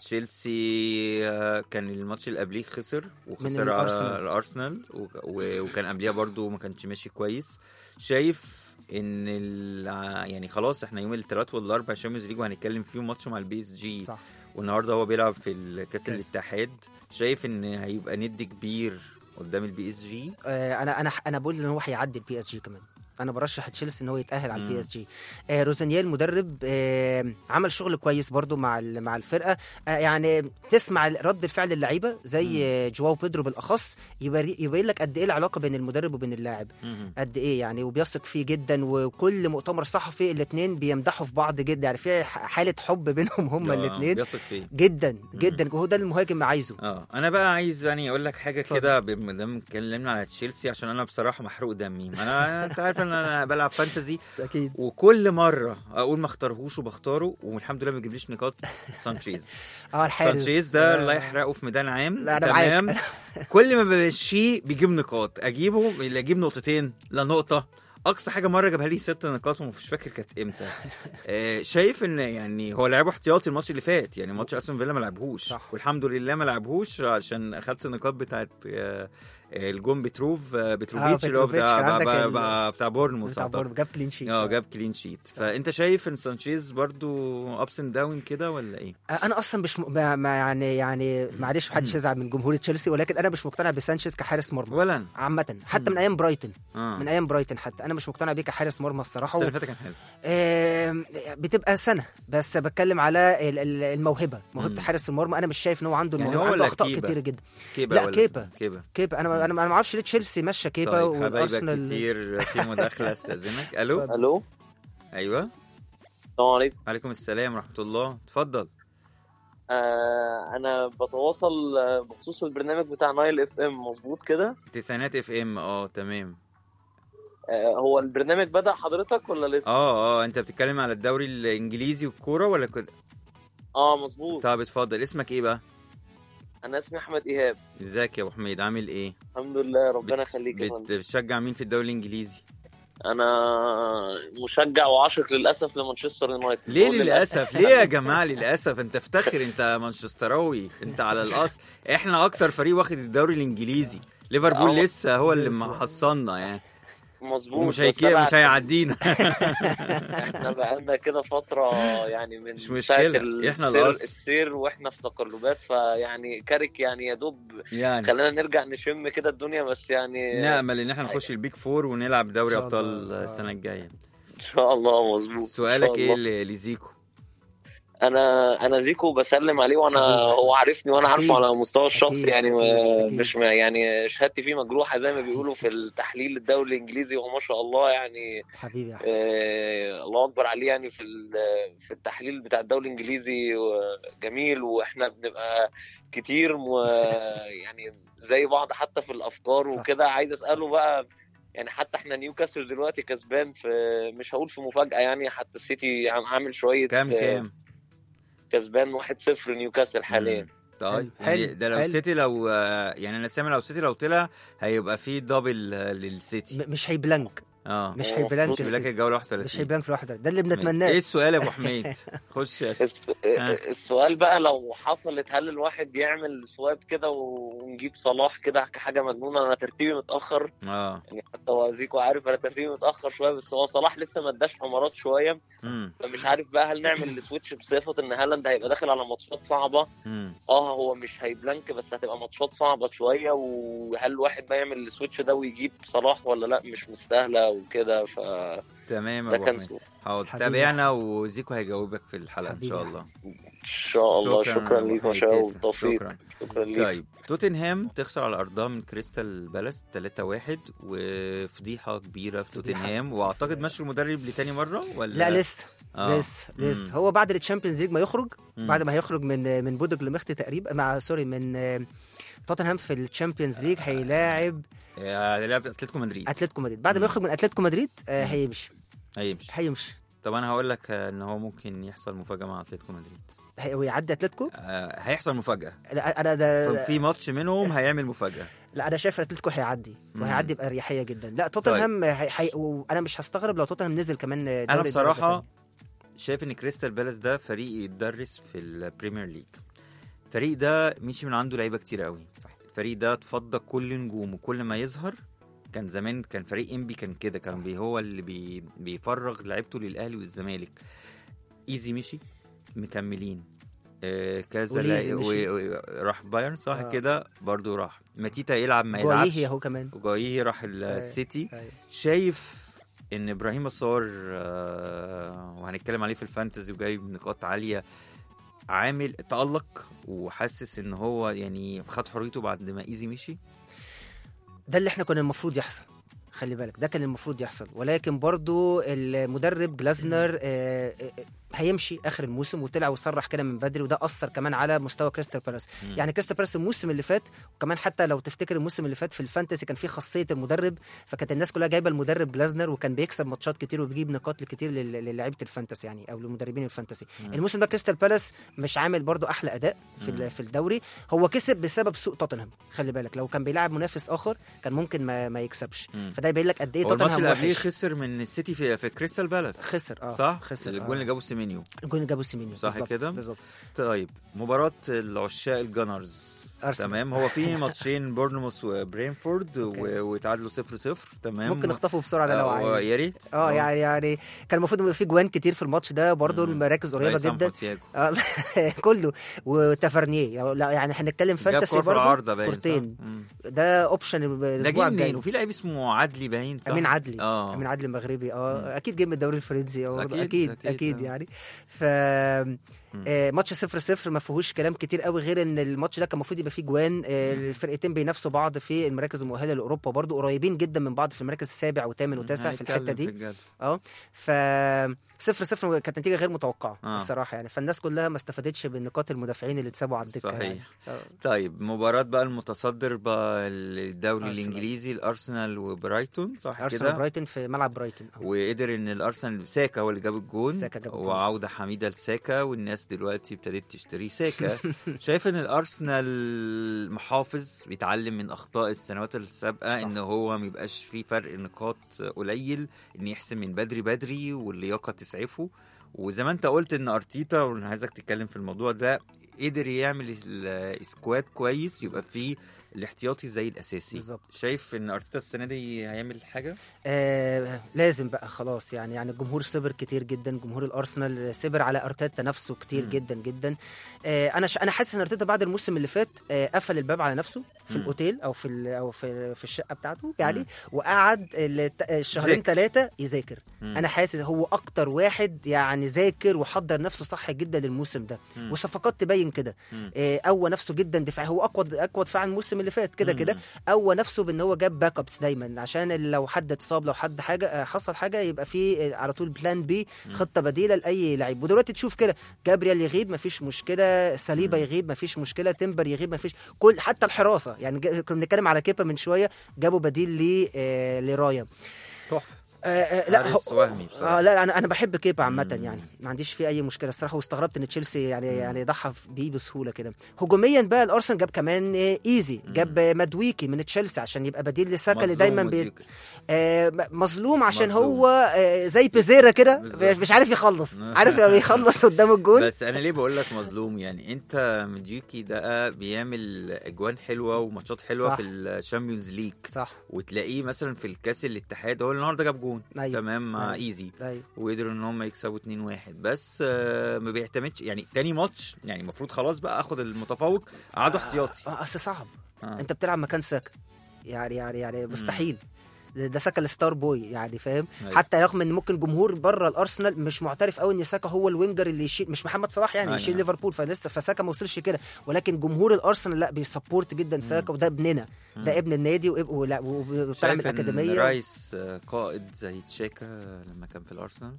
تشيلسي آه، كان الماتش اللي قبليه خسر وخسر على الأرسنال. الارسنال وك- و- وكان قبليها برضو ما كانش ماشي كويس شايف ان ال- يعني خلاص احنا يوم الثلاث والاربع شامبيونز ليج وهنتكلم فيهم ماتش مع البي اس جي صح والنهارده هو بيلعب في الكاس كاس. الاتحاد شايف ان هيبقى ند كبير قدام البي اس جي آه، انا انا انا بقول ان هو هيعدي البي اس جي كمان انا برشح تشيلسي ان هو يتاهل على مم. البي اس جي آه روزانيال مدرب آه عمل شغل كويس برضو مع ال- مع الفرقه آه يعني تسمع رد الفعل اللعيبه زي آه جواو بيدرو بالاخص يبين يبين لك قد ايه العلاقه بين المدرب وبين اللاعب قد ايه يعني وبيثق فيه جدا وكل مؤتمر صحفي الاثنين بيمدحوا في بعض جدا يعني في ح- حاله حب بينهم هما آه، الاثنين بيثق فيه جدا جدا وهو ده المهاجم عايزه اه انا بقى عايز يعني اقول لك حاجه اتفضل. كده ما دام اتكلمنا على تشيلسي عشان انا بصراحه محروق دمي انا انت عارف ان انا بلعب فانتزي اكيد وكل مره اقول ما اختارهوش وبختاره والحمد لله ما بيجيبليش نقاط سانشيز اه الحارس سانشيز ده آه، الله يحرقه في ميدان عام لا، أنا تمام معاك. كل ما بمشيه بيجيب نقاط اجيبه اللي اجيب نقطتين لا نقطه اقصى حاجه مره جابها لي ست نقاط ومش فاكر كانت امتى آه شايف ان يعني هو لعبه احتياطي الماتش اللي فات يعني ماتش استون فيلا ما لعبهوش صح. والحمد لله ما لعبهوش عشان اخدت النقاط بتاعت آه الجون بتروف آه، بتروفيتش اللي هو بتروفيتش، بتاع كان عندك بتاع, ال- بتاع, بتاع بورنموث بتاع أعتقد. بورن جاب كلين شيت اه جاب كلين شيت فانت شايف ان سانشيز برضو ابس اند داون كده ولا ايه؟ انا اصلا مش م... ما ما يعني يعني معلش محدش يزعل من جمهور تشيلسي ولكن انا مش مقتنع بسانشيز كحارس مرمى ولا انا عامة حتى من ايام برايتون اه من ايام برايتون حتى انا مش مقتنع بيه كحارس مرمى الصراحه السنه و... اللي فاتت كان حلو آم، بتبقى سنه بس بتكلم على ال- ال- الموهبه مم. موهبه حارس المرمى انا مش شايف ان هو عنده يعني الموهبه هو عنده ولا اخطاء كيبا؟ كتيره جدا كيبا لا، ولا كيبا. اسمه؟ كيبا كيبا انا انا انا ما اعرفش ليه تشيلسي ماشيه كيبا طيب حبايبك والارسنال كتير في مداخله استاذنك الو الو ايوه السلام عليكم عليكم السلام ورحمه الله اتفضل آه انا بتواصل آه، بخصوص البرنامج بتاع نايل اف ام مظبوط كده تسعينات اف ام اه تمام آه هو البرنامج بدأ حضرتك ولا لسه اه اه انت بتتكلم على الدوري الانجليزي والكوره ولا كده اه مظبوط طب اتفضل اسمك ايه بقى انا اسمي احمد ايهاب ازيك يا ابو حميد عامل ايه الحمد لله ربنا بت- يخليك يا بت- فندم. بتشجع مين في الدوري الانجليزي انا مشجع وعاشق للاسف لمانشستر يونايتد ليه بقول للاسف ليه يا جماعه للاسف انت افتخر انت مانشستراوي انت على الاصل احنا اكتر فريق واخد الدوري الانجليزي ليفربول آه. لسه هو اللي لسه. محصلنا يعني مظبوط ومش بس هيكي أنا مش هيعدينا احنا بقالنا كده فترة يعني من مش ساعة مشكلة، السير- إحنا الأصل. السير واحنا في تقلبات فيعني كارك يعني يا دوب يعني خلينا نرجع نشم كده الدنيا بس يعني نامل ان احنا نخش البيك فور ونلعب دوري إن شاء ابطال الله. السنه الجايه ان شاء الله مظبوط سؤالك إن شاء ايه الله. ل- لزيكو انا انا زيكو بسلم عليه وانا حبيبي. هو عارفني وانا أكيد. عارفه على المستوى الشخصي أكيد. يعني ما- أكيد. أكيد. مش ما يعني شهادتي فيه مجروحه زي ما بيقولوا في التحليل الدوري الانجليزي وما شاء الله يعني حبيبي يا أحمد. آه الله اكبر عليه يعني في ال- في التحليل بتاع الدوري الانجليزي و- جميل واحنا بنبقى كتير م- يعني زي بعض حتى في الافكار صح. وكده عايز اساله بقى يعني حتى احنا نيوكاسل دلوقتي كسبان في مش هقول في مفاجاه يعني حتى السيتي عم- عامل شويه كام آه، كام كسبان 1-0 نيوكاسل حاليا مم. طيب حلو، يعني حلو، ده لو حلو. السيتي لو آه، يعني انا سامع لو السيتي لو طلع هيبقى في دبل آه، للسيتي م- مش هيبلانك اه مش أوه. هيبلانك بص، بيقول لك السيتي. الجوله مش 31 هيبلانك في الواحده ده اللي ايه بنتمناه السؤال يا ابو حميد خش يا شيخ. الس- السؤال بقى لو حصلت هل الواحد يعمل سواب كده ونجيب صلاح كده كحاجه مجنونه انا ترتيبي متاخر اه يعني حتى هو زيكو عارف انا ترتيبي متاخر شويه بس هو صلاح لسه ما اداش حمارات شويه امم فمش عارف بقى هل نعمل السويتش بصفه ان هالاند هيبقى داخل على ماتشات صعبه امم اه هو مش هيبلانك بس هتبقى ماتشات صعبه شويه وهل الواحد بقى يعمل السويتش ده ويجيب صلاح ولا لا مش مستاهله وكده ف تمام يا ده ابو كان حميد سؤال. حاضر حبيبي. تابعنا وزيكو هيجاوبك في الحلقه ان حبيبي شاء يا الله ان شاء الله شكرا يا أبو ليك ما حميد، شاء الله تسلم. بالتوفيق شكرا شكرا ليك طيب توتنهام تخسر على ارضها من كريستال بالاس 3-1 وفضيحه كبيره في توتنهام واعتقد مشوا المدرب لتاني مره ولا لا لسه آه. لسه لسه مم. هو بعد التشامبيونز ليج ما يخرج مم. بعد ما هيخرج من من بودج لمخت تقريبا مع سوري من آه، توتنهام في الشامبيونز ليج هيلاعب آه، لعب اتلتيكو مدريد اتلتيكو مدريد بعد ما مم. يخرج من اتلتيكو مدريد آه، هيمشي هيمشي هيمشي طب انا هقول لك آه، ان هو ممكن يحصل مفاجاه مع اتلتيكو مدريد هي- ويعدي اتلتيكو آه، هيحصل مفاجاه لا انا ده في ماتش منهم هيعمل مفاجاه لا انا شايف اتلتيكو هيعدي مم. وهيعدي باريحيه جدا لا توتنهام هي... هي... وانا مش هستغرب لو توتنهام نزل كمان دوري انا الدرجة بصراحه التانية. شايف ان كريستال بالاس ده فريق يتدرس في البريمير ليج الفريق ده مشي من عنده لعيبه كتير قوي صح الفريق ده اتفضى كل نجومه كل ما يظهر كان زمان كان فريق انبي كان كده كان بي هو اللي بي بيفرغ لعيبته للاهلي والزمالك ايزي مشي مكملين آه كذا وليزي لا- مشي. و- و- راح بايرن صح آه. كده برضو راح ماتيتا يلعب ما يلعبش جوايهي اهو كمان وجايه راح السيتي أيوة. شايف ان ابراهيم الصار آه، وهنتكلم عليه في الفانتزي وجايب نقاط عاليه عامل تألق وحاسس ان هو يعني خد حريته بعد ما ايزي مشي ده اللي احنا كنا المفروض يحصل خلي بالك ده كان المفروض يحصل ولكن برضو المدرب جلازنر آه، آه، هيمشي اخر الموسم وطلع وصرح كده من بدري وده اثر كمان على مستوى كريستال بالاس مم. يعني كريستال بالاس الموسم اللي فات وكمان حتى لو تفتكر الموسم اللي فات في الفانتسي كان فيه خاصيه المدرب فكانت الناس كلها جايبه المدرب جلازنر وكان بيكسب ماتشات كتير وبيجيب نقاط كتير لل- للاعيبه الفانتسي يعني او لمدربين الفانتسي مم. الموسم ده كريستال بالاس مش عامل برضو احلى اداء في مم. ال- في الدوري هو كسب بسبب سوء توتنهام خلي بالك لو كان بيلاعب منافس اخر كان ممكن ما, ما يكسبش مم. فده يبين لك قد ايه هو الماتش توتنهام اللي قبليه وحش خسر من السيتي في, في كريستال بالاس خسر اه صح خسر الجول آه. اللي جابه سيمينيو الجون اللي جابه سيمينيو صح بالظبط، كده؟ بالظبط طيب مباراة العشاق الجانرز أرسنال. تمام هو في ماتشين بورنموث وبرينفورد أوكي. و- وتعادلوا 0 0 تمام ممكن نخطفه بسرعه ده لو آه، عايز يا ريت اه يعني يعني كان المفروض يبقى في جوان كتير في الماتش ده برضه مم. المراكز قريبه هيثم جدا وتياجو. آه، كله وتافرنيه لا يعني هنتكلم جاب فانتسي كورة في برضه العارضة باين صح؟ كورتين مم. ده اوبشن ده الاسبوع جه الجاي منين وفي لعيب اسمه عدلي باين صح؟ امين عدلي اه امين عدلي المغربي اه مم. اكيد جه من الدوري الفرنسي اه برضه أكيد، اكيد أكيد، اكيد, أكيد آه. يعني ف آه، ماتش صفر صفر ما فيهوش كلام كتير قوي غير ان الماتش ده كان المفروض يبقى فيه جوان آه، الفرقتين بينافسوا بعض في المراكز المؤهله لاوروبا برضو قريبين جدا من بعض في المراكز السابع وثامن وتاسع في الحته هنتكلم دي في الجد. اه ف صفر صفر كانت نتيجه غير متوقعه آه. الصراحه يعني فالناس كلها ما استفادتش بالنقاط المدافعين اللي اتسابوا على الدكه يعني. صحيح آه. طيب مباراة بقى المتصدر بقى الدوري أرسنال. الانجليزي الارسنال وبرايتون صح ارسنال كده برايتون في ملعب برايتون آه. وقدر ان الارسنال ساكا هو اللي جاب الجون ساكا جاب الجون. وعوده حميده لساكا والناس دلوقتي ابتدت تشتري ساكا شايف ان الارسنال محافظ بيتعلم من اخطاء السنوات السابقه صح. ان هو ما يبقاش فيه فرق نقاط قليل ان يحسم من بدري بدري واللياقه تسعفه وزي ما انت قلت ان ارتيتا وانا عايزك تتكلم في الموضوع ده قدر يعمل السكواد كويس يبقى فيه الاحتياطي زي الاساسي بالظبط. شايف ان ارتيتا السنه دي هيعمل حاجه آه لازم بقى خلاص يعني يعني الجمهور صبر كتير جدا جمهور الارسنال صبر على ارتيتا نفسه كتير مم. جدا جدا آه انا ش... انا حاسس ان ارتيتا بعد الموسم اللي فات آه قفل الباب على نفسه في مم. الاوتيل او في ال... او في في الشقه بتاعته يعني مم. وقعد الت- الشهرين ذاكر. ثلاثه يذاكر مم. انا حاسس هو اكتر واحد يعني ذاكر وحضر نفسه صح جدا للموسم ده مم. وصفقات تبين كده مم. آه، قوى نفسه جدا دفاع هو اقوى اقوى دفاع الموسم اللي فات كده مم. كده قوى نفسه بان هو جاب باك ابس دايما عشان لو حد اتصاب لو حد حاجه آه، حصل حاجه يبقى في آه، على طول بلان بي خطه بديله لاي لعيب ودلوقتي تشوف كده جابريال يغيب مفيش مشكله ساليبا مم. يغيب مفيش مشكله تمبر يغيب مفيش كل حتى الحراسه يعني جا- كنا بنتكلم على كيبا من شويه جابوا بديل ل آه، لرايا تحفه آه آه لا حارس هو- وهمي بصراحة. آه لا انا انا بحب كيبا عامه مم. يعني ما عنديش فيه اي مشكله الصراحه واستغربت ان تشيلسي يعني مم. يعني ضحى بيه بسهوله كده هجوميا بقى الارسنال جاب كمان آه، ايزي جاب آه، مدويكي من تشيلسي عشان يبقى بديل لساكا اللي مظلوم دايما بي وديوك. آه م- مظلوم عشان مظلوم. هو آه زي بيزيرا كده بالظبط. مش عارف يخلص عارف لو يخلص قدام الجون بس انا ليه بقول لك مظلوم يعني انت مديوكي ده بيعمل اجوان حلوه وماتشات حلوه صح. في الشامبيونز ليج صح وتلاقيه مثلا في الكاس الاتحاد هو النهارده جاب جون أيوة. تمام مع أيوة. ايزي ايوه وقدروا ان هم يكسبوا 2-1 بس آه، ما بيعتمدش يعني تاني ماتش يعني المفروض خلاص بقى اخد المتفوق قعدوا احتياطي آه، اصل صعب آه. انت بتلعب مكان ساكا يعني يعني يعني مستحيل ده ده ساكا الستار بوي يعني فاهم أيوة. حتى رغم ان ممكن جمهور بره الارسنال مش معترف قوي ان ساكا هو الوينجر اللي يشيل مش محمد صلاح يعني أيوة. يشيل ليفربول فلسه فساكا ما وصلش كده ولكن جمهور الارسنال لا بيسبورت جدا ساكا وده ابننا ده ابن النادي وإب- ولا وطالع من شايف ان الاكاديميه رايس آه، قائد زي تشيكا لما كان في الارسنال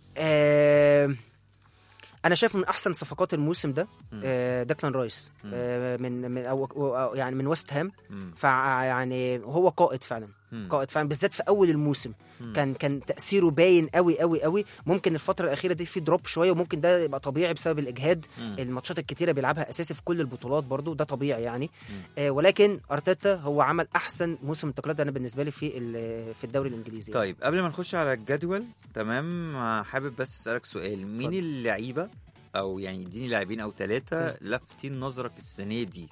آه انا شايف من احسن صفقات الموسم ده مم. آه داكلان رايس مم. آه من من أو أو يعني من ويست هام مم. فيعني هو قائد فعلا مم. قائد فعلا بالذات في اول الموسم مم. كان كان تاثيره باين قوي قوي قوي ممكن الفتره الاخيره دي في دروب شويه وممكن ده يبقى طبيعي بسبب الاجهاد مم. الماتشات الكتيره بيلعبها اساسي في كل البطولات برضو ده طبيعي يعني مم. آه ولكن ارتيتا هو عمل احسن موسم انتقالات انا بالنسبه لي في ال- في الدوري الانجليزي طيب قبل ما نخش على الجدول تمام آه، حابب بس اسالك سؤال مين اتفضل. اللعيبه او يعني اديني لاعبين او ثلاثه لافتين نظرك السنه دي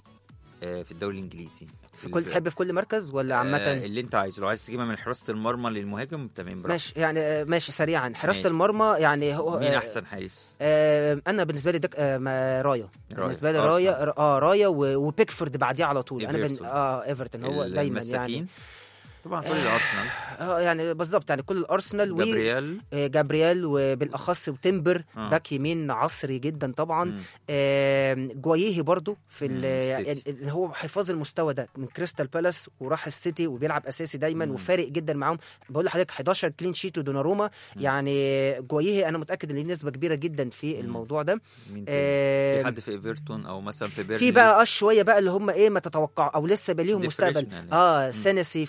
آه، في الدوري الانجليزي في كل تحب في كل مركز ولا عامه آه اللي انت عايزه لو عايز تجيبها من حراسه المرمى للمهاجم تمام براحتك. ماشي يعني آه، ماشي سريعا حراسه ماشي. المرمى يعني هو مين آه، احسن حارس آه انا بالنسبه لي دك آه ما- رايا رايا. بالنسبه لي أرسنال. رايا اه رايا و- وبيكفورد بعديه على طول انا بن... إيفرتون. اه ايفرتون هو دايما يعني المساكين طبعا كل الارسنال اه يعني بالظبط يعني كل الارسنال و جابرييل آه، جابرييل وبالاخص وتمبر آه. باك يمين عصري جدا طبعا مم. آه جوايهي برضو في ال- مم، يعني السيتي. اللي هو حفاظ المستوى ده من كريستال بالاس وراح السيتي وبيلعب اساسي دايما مم. وفارق جدا معاهم بقول لحضرتك 11 كلين شيت لدوناروما يعني جوايهي انا متاكد ان ليه نسبه كبيره جدا في مم. الموضوع ده مين تاني؟ آه في حد في ايفرتون او مثلا في بيرلي في بقى اه شويه بقى اللي هم ايه ما تتوقعوا او لسه بقى ليهم Differential مستقبل يعني. اه مم. سينسي في بورنموث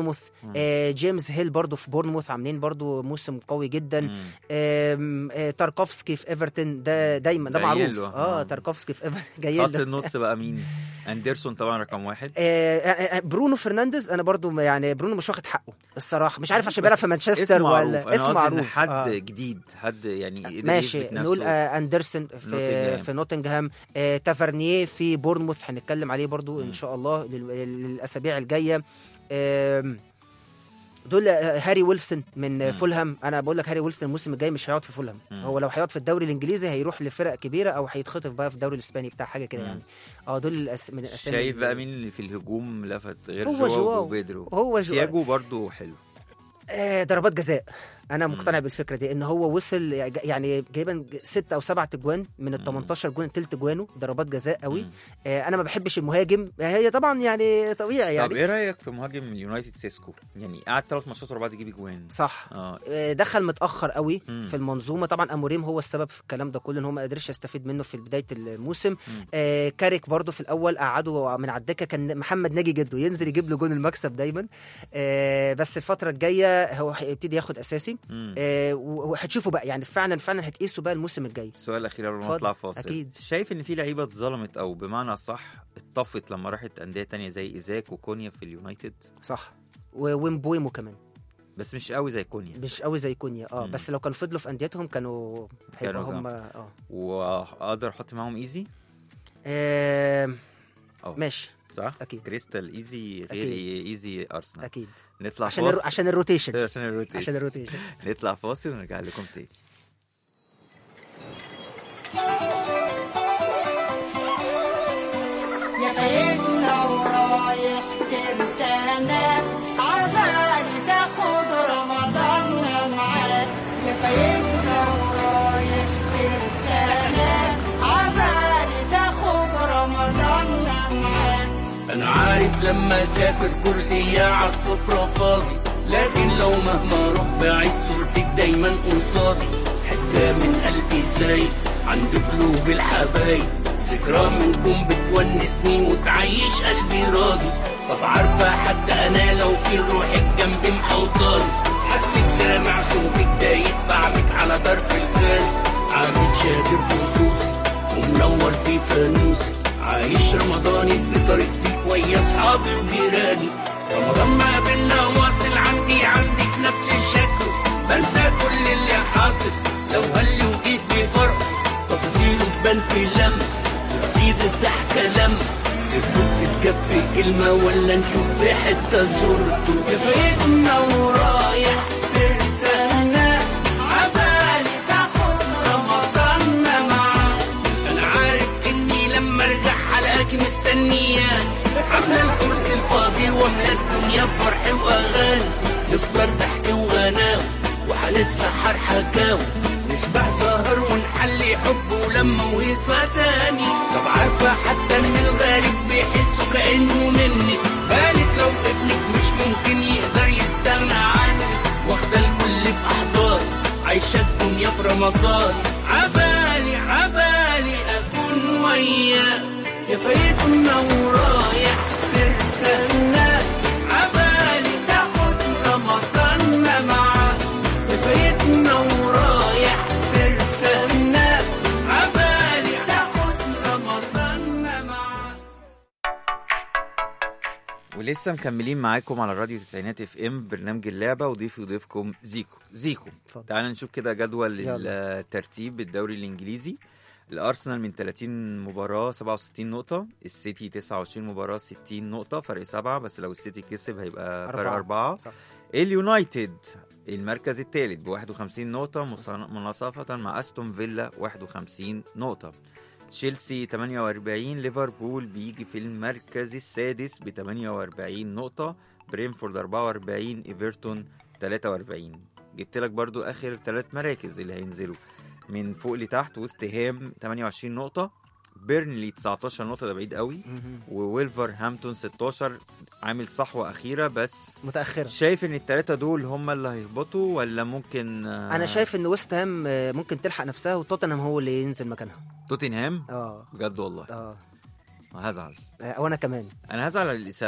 بورنموث آه جيمس هيل برضو في بورنموث عاملين برضو موسم قوي جدا مم. آم، آه تاركوفسكي في ايفرتون ده دايما ده جاي معروف له. اه آه. تاركوفسكي في ايفرتون جاي خط له. النص بقى مين اندرسون طبعا رقم واحد آه، آه، آه، برونو فرنانديز انا برضو يعني برونو مش واخد حقه الصراحه مش عارف عشان بيلعب في بس مانشستر اسمه ولا معروف. أنا اسمه قصدي إن معروف حد آه. جديد حد يعني قدر ماشي يثبت نقول نفسه. آه اندرسون في نوتنجهام. في نوتنغهام آه تافرنيه في بورنموث هنتكلم عليه برضو ان شاء الله لل- للاسابيع الجايه آم، دول آه، هاري ويلسون من آه، فولهام انا بقول لك هاري ويلسون الموسم الجاي مش هيقعد في فولهام مم. هو لو هيقعد في الدوري الانجليزي هيروح لفرق كبيره او هيتخطف بقى في الدوري الاسباني بتاع حاجه كده مم. يعني اه دول الأس... من الاسامي شايف ال- بقى مين اللي في الهجوم لفت غير هو جواو جواو. وبيدرو هو جواو. تياجو برضو حلو آه ضربات جزاء انا مقتنع بالفكره دي ان هو وصل يعني جايبا ست او سبعة اجوان من ال 18 جون تلت جوانه ضربات جزاء قوي مم. آه انا ما بحبش المهاجم هي طبعا يعني طبيعي طب يعني ايه رايك في مهاجم اليونايتد سيسكو يعني قعد ثلاث ماتشات ورا بعض يجيب اجوان صح اه آه، دخل متاخر قوي مم. في المنظومه طبعا اموريم هو السبب في الكلام ده كله ان هو ما قدرش يستفيد منه في بدايه الموسم مم. آه كاريك برضو في الاول قعده من على الدكه كان محمد ناجي جده ينزل يجيب له جون المكسب دايما آه بس الفتره الجايه هو هيبتدي ياخد اساسي مم. آه وهتشوفوا بقى يعني فعلا فعلا هتقيسوا بقى الموسم الجاي السؤال الاخير قبل ما اتفضل. نطلع فاصل أكيد. شايف ان في لعيبه اتظلمت او بمعنى صح اتطفت لما راحت انديه تانية زي ايزاك وكونيا في اليونايتد صح و- ومبويمو كمان بس مش قوي زي كونيا مش قوي زي كونيا اه مم. بس لو كانوا فضلوا في انديتهم كانوا هيبقى كانوا هم اه واقدر احط معاهم ايزي آه، اه ماشي صح أكيد. كريستال ايزي غير أكيد. ايزي ارسنال اكيد نطلع عشان الرو... فاصل عشان الروتيشن عشان الروتيشن عشان الروتيشن نطلع فاصل ونرجع لكم تاني يا سيدنا ورايح ترسانة عبال تاخد رمضان معاك يا سيدنا ورايح ترسانة عبال تاخد رمضان معاك انا عارف لما اسافر كرسي على السفرة فاضي لكن لو مهما اروح بعيد صورتك دايما قصادي حتة من قلبي سايب عند قلوب الحبايب ذكرى منكم بتونسني وتعيش قلبي راضي طب عارفة حتى انا لو في روحك جنبي محوطاني حسك سامع صوتك ده يتبعمك على طرف لساني عامل شاكر خصوصي ومنور في فانوسي عايش رمضاني بطريقتي ويا اصحابي وجيراني رمضان ما بينا واصل عندي عندك نفس الشكل بنسى كل اللي حاصل لو قال وجيت بفرق تفاصيله تبان في لم وتزيد الضحكة لم سيبته بتكفي كلمة ولا نشوف في حتة زرته يا فايتنا ورايح ترسانا عبالي تاخد رمضان معاك انا عارف اني لما ارجع حلقاك مستنياني عامله الكرسي الفاضي واملى الدنيا فرح واغاني نفطر ضحك وغناوي وهنتسحر حكاوي نشبع سهر ونحلي حب ولما وهيصة تاني طب عارفة حتى ان الغريب بيحسوا كأنه منك بالك لو ابنك مش ممكن يقدر يستغنى عنك واخدة الكل في احضان عايشة الدنيا في رمضان عبالي عبالي اكون وياك يا فايتنا ورايح ترسلنا عبالي تاخد رمضان معاك يا فايتنا ورايح ترسلنا عبالي تاخد رمضان معاك ولسه مكملين معاكم على راديو تسعينات اف ام برنامج اللعبه وضيفي وضيفكم زيكو زيكو اتفضل. تعال نشوف كده جدول يلا. الترتيب بالدوري الانجليزي الارسنال من 30 مباراه 67 نقطه السيتي 29 مباراه 60 نقطه فرق سبعه بس لو السيتي كسب هيبقى فرق أربعة. اربعه صح. اليونايتد المركز الثالث ب 51 نقطة مصن- مناصفة مع استون فيلا 51 نقطة. تشيلسي 48 ليفربول بيجي في المركز السادس ب 48 نقطة برينفورد 44 ايفرتون 43 جبت لك برضو اخر ثلاث مراكز اللي هينزلوا من فوق لتحت وست هام 28 نقطة بيرنلي 19 نقطة ده بعيد قوي وويلفرهامبتون 16 عامل صحوة أخيرة بس متاخره شايف ان التلاتة دول هم اللي هيهبطوا ولا ممكن آه، انا شايف ان ويست هام آه، ممكن تلحق نفسها وتوتنهام هو اللي ينزل مكانها توتنهام اه بجد والله اه هزعل آه، وانا كمان انا هزعل لسبب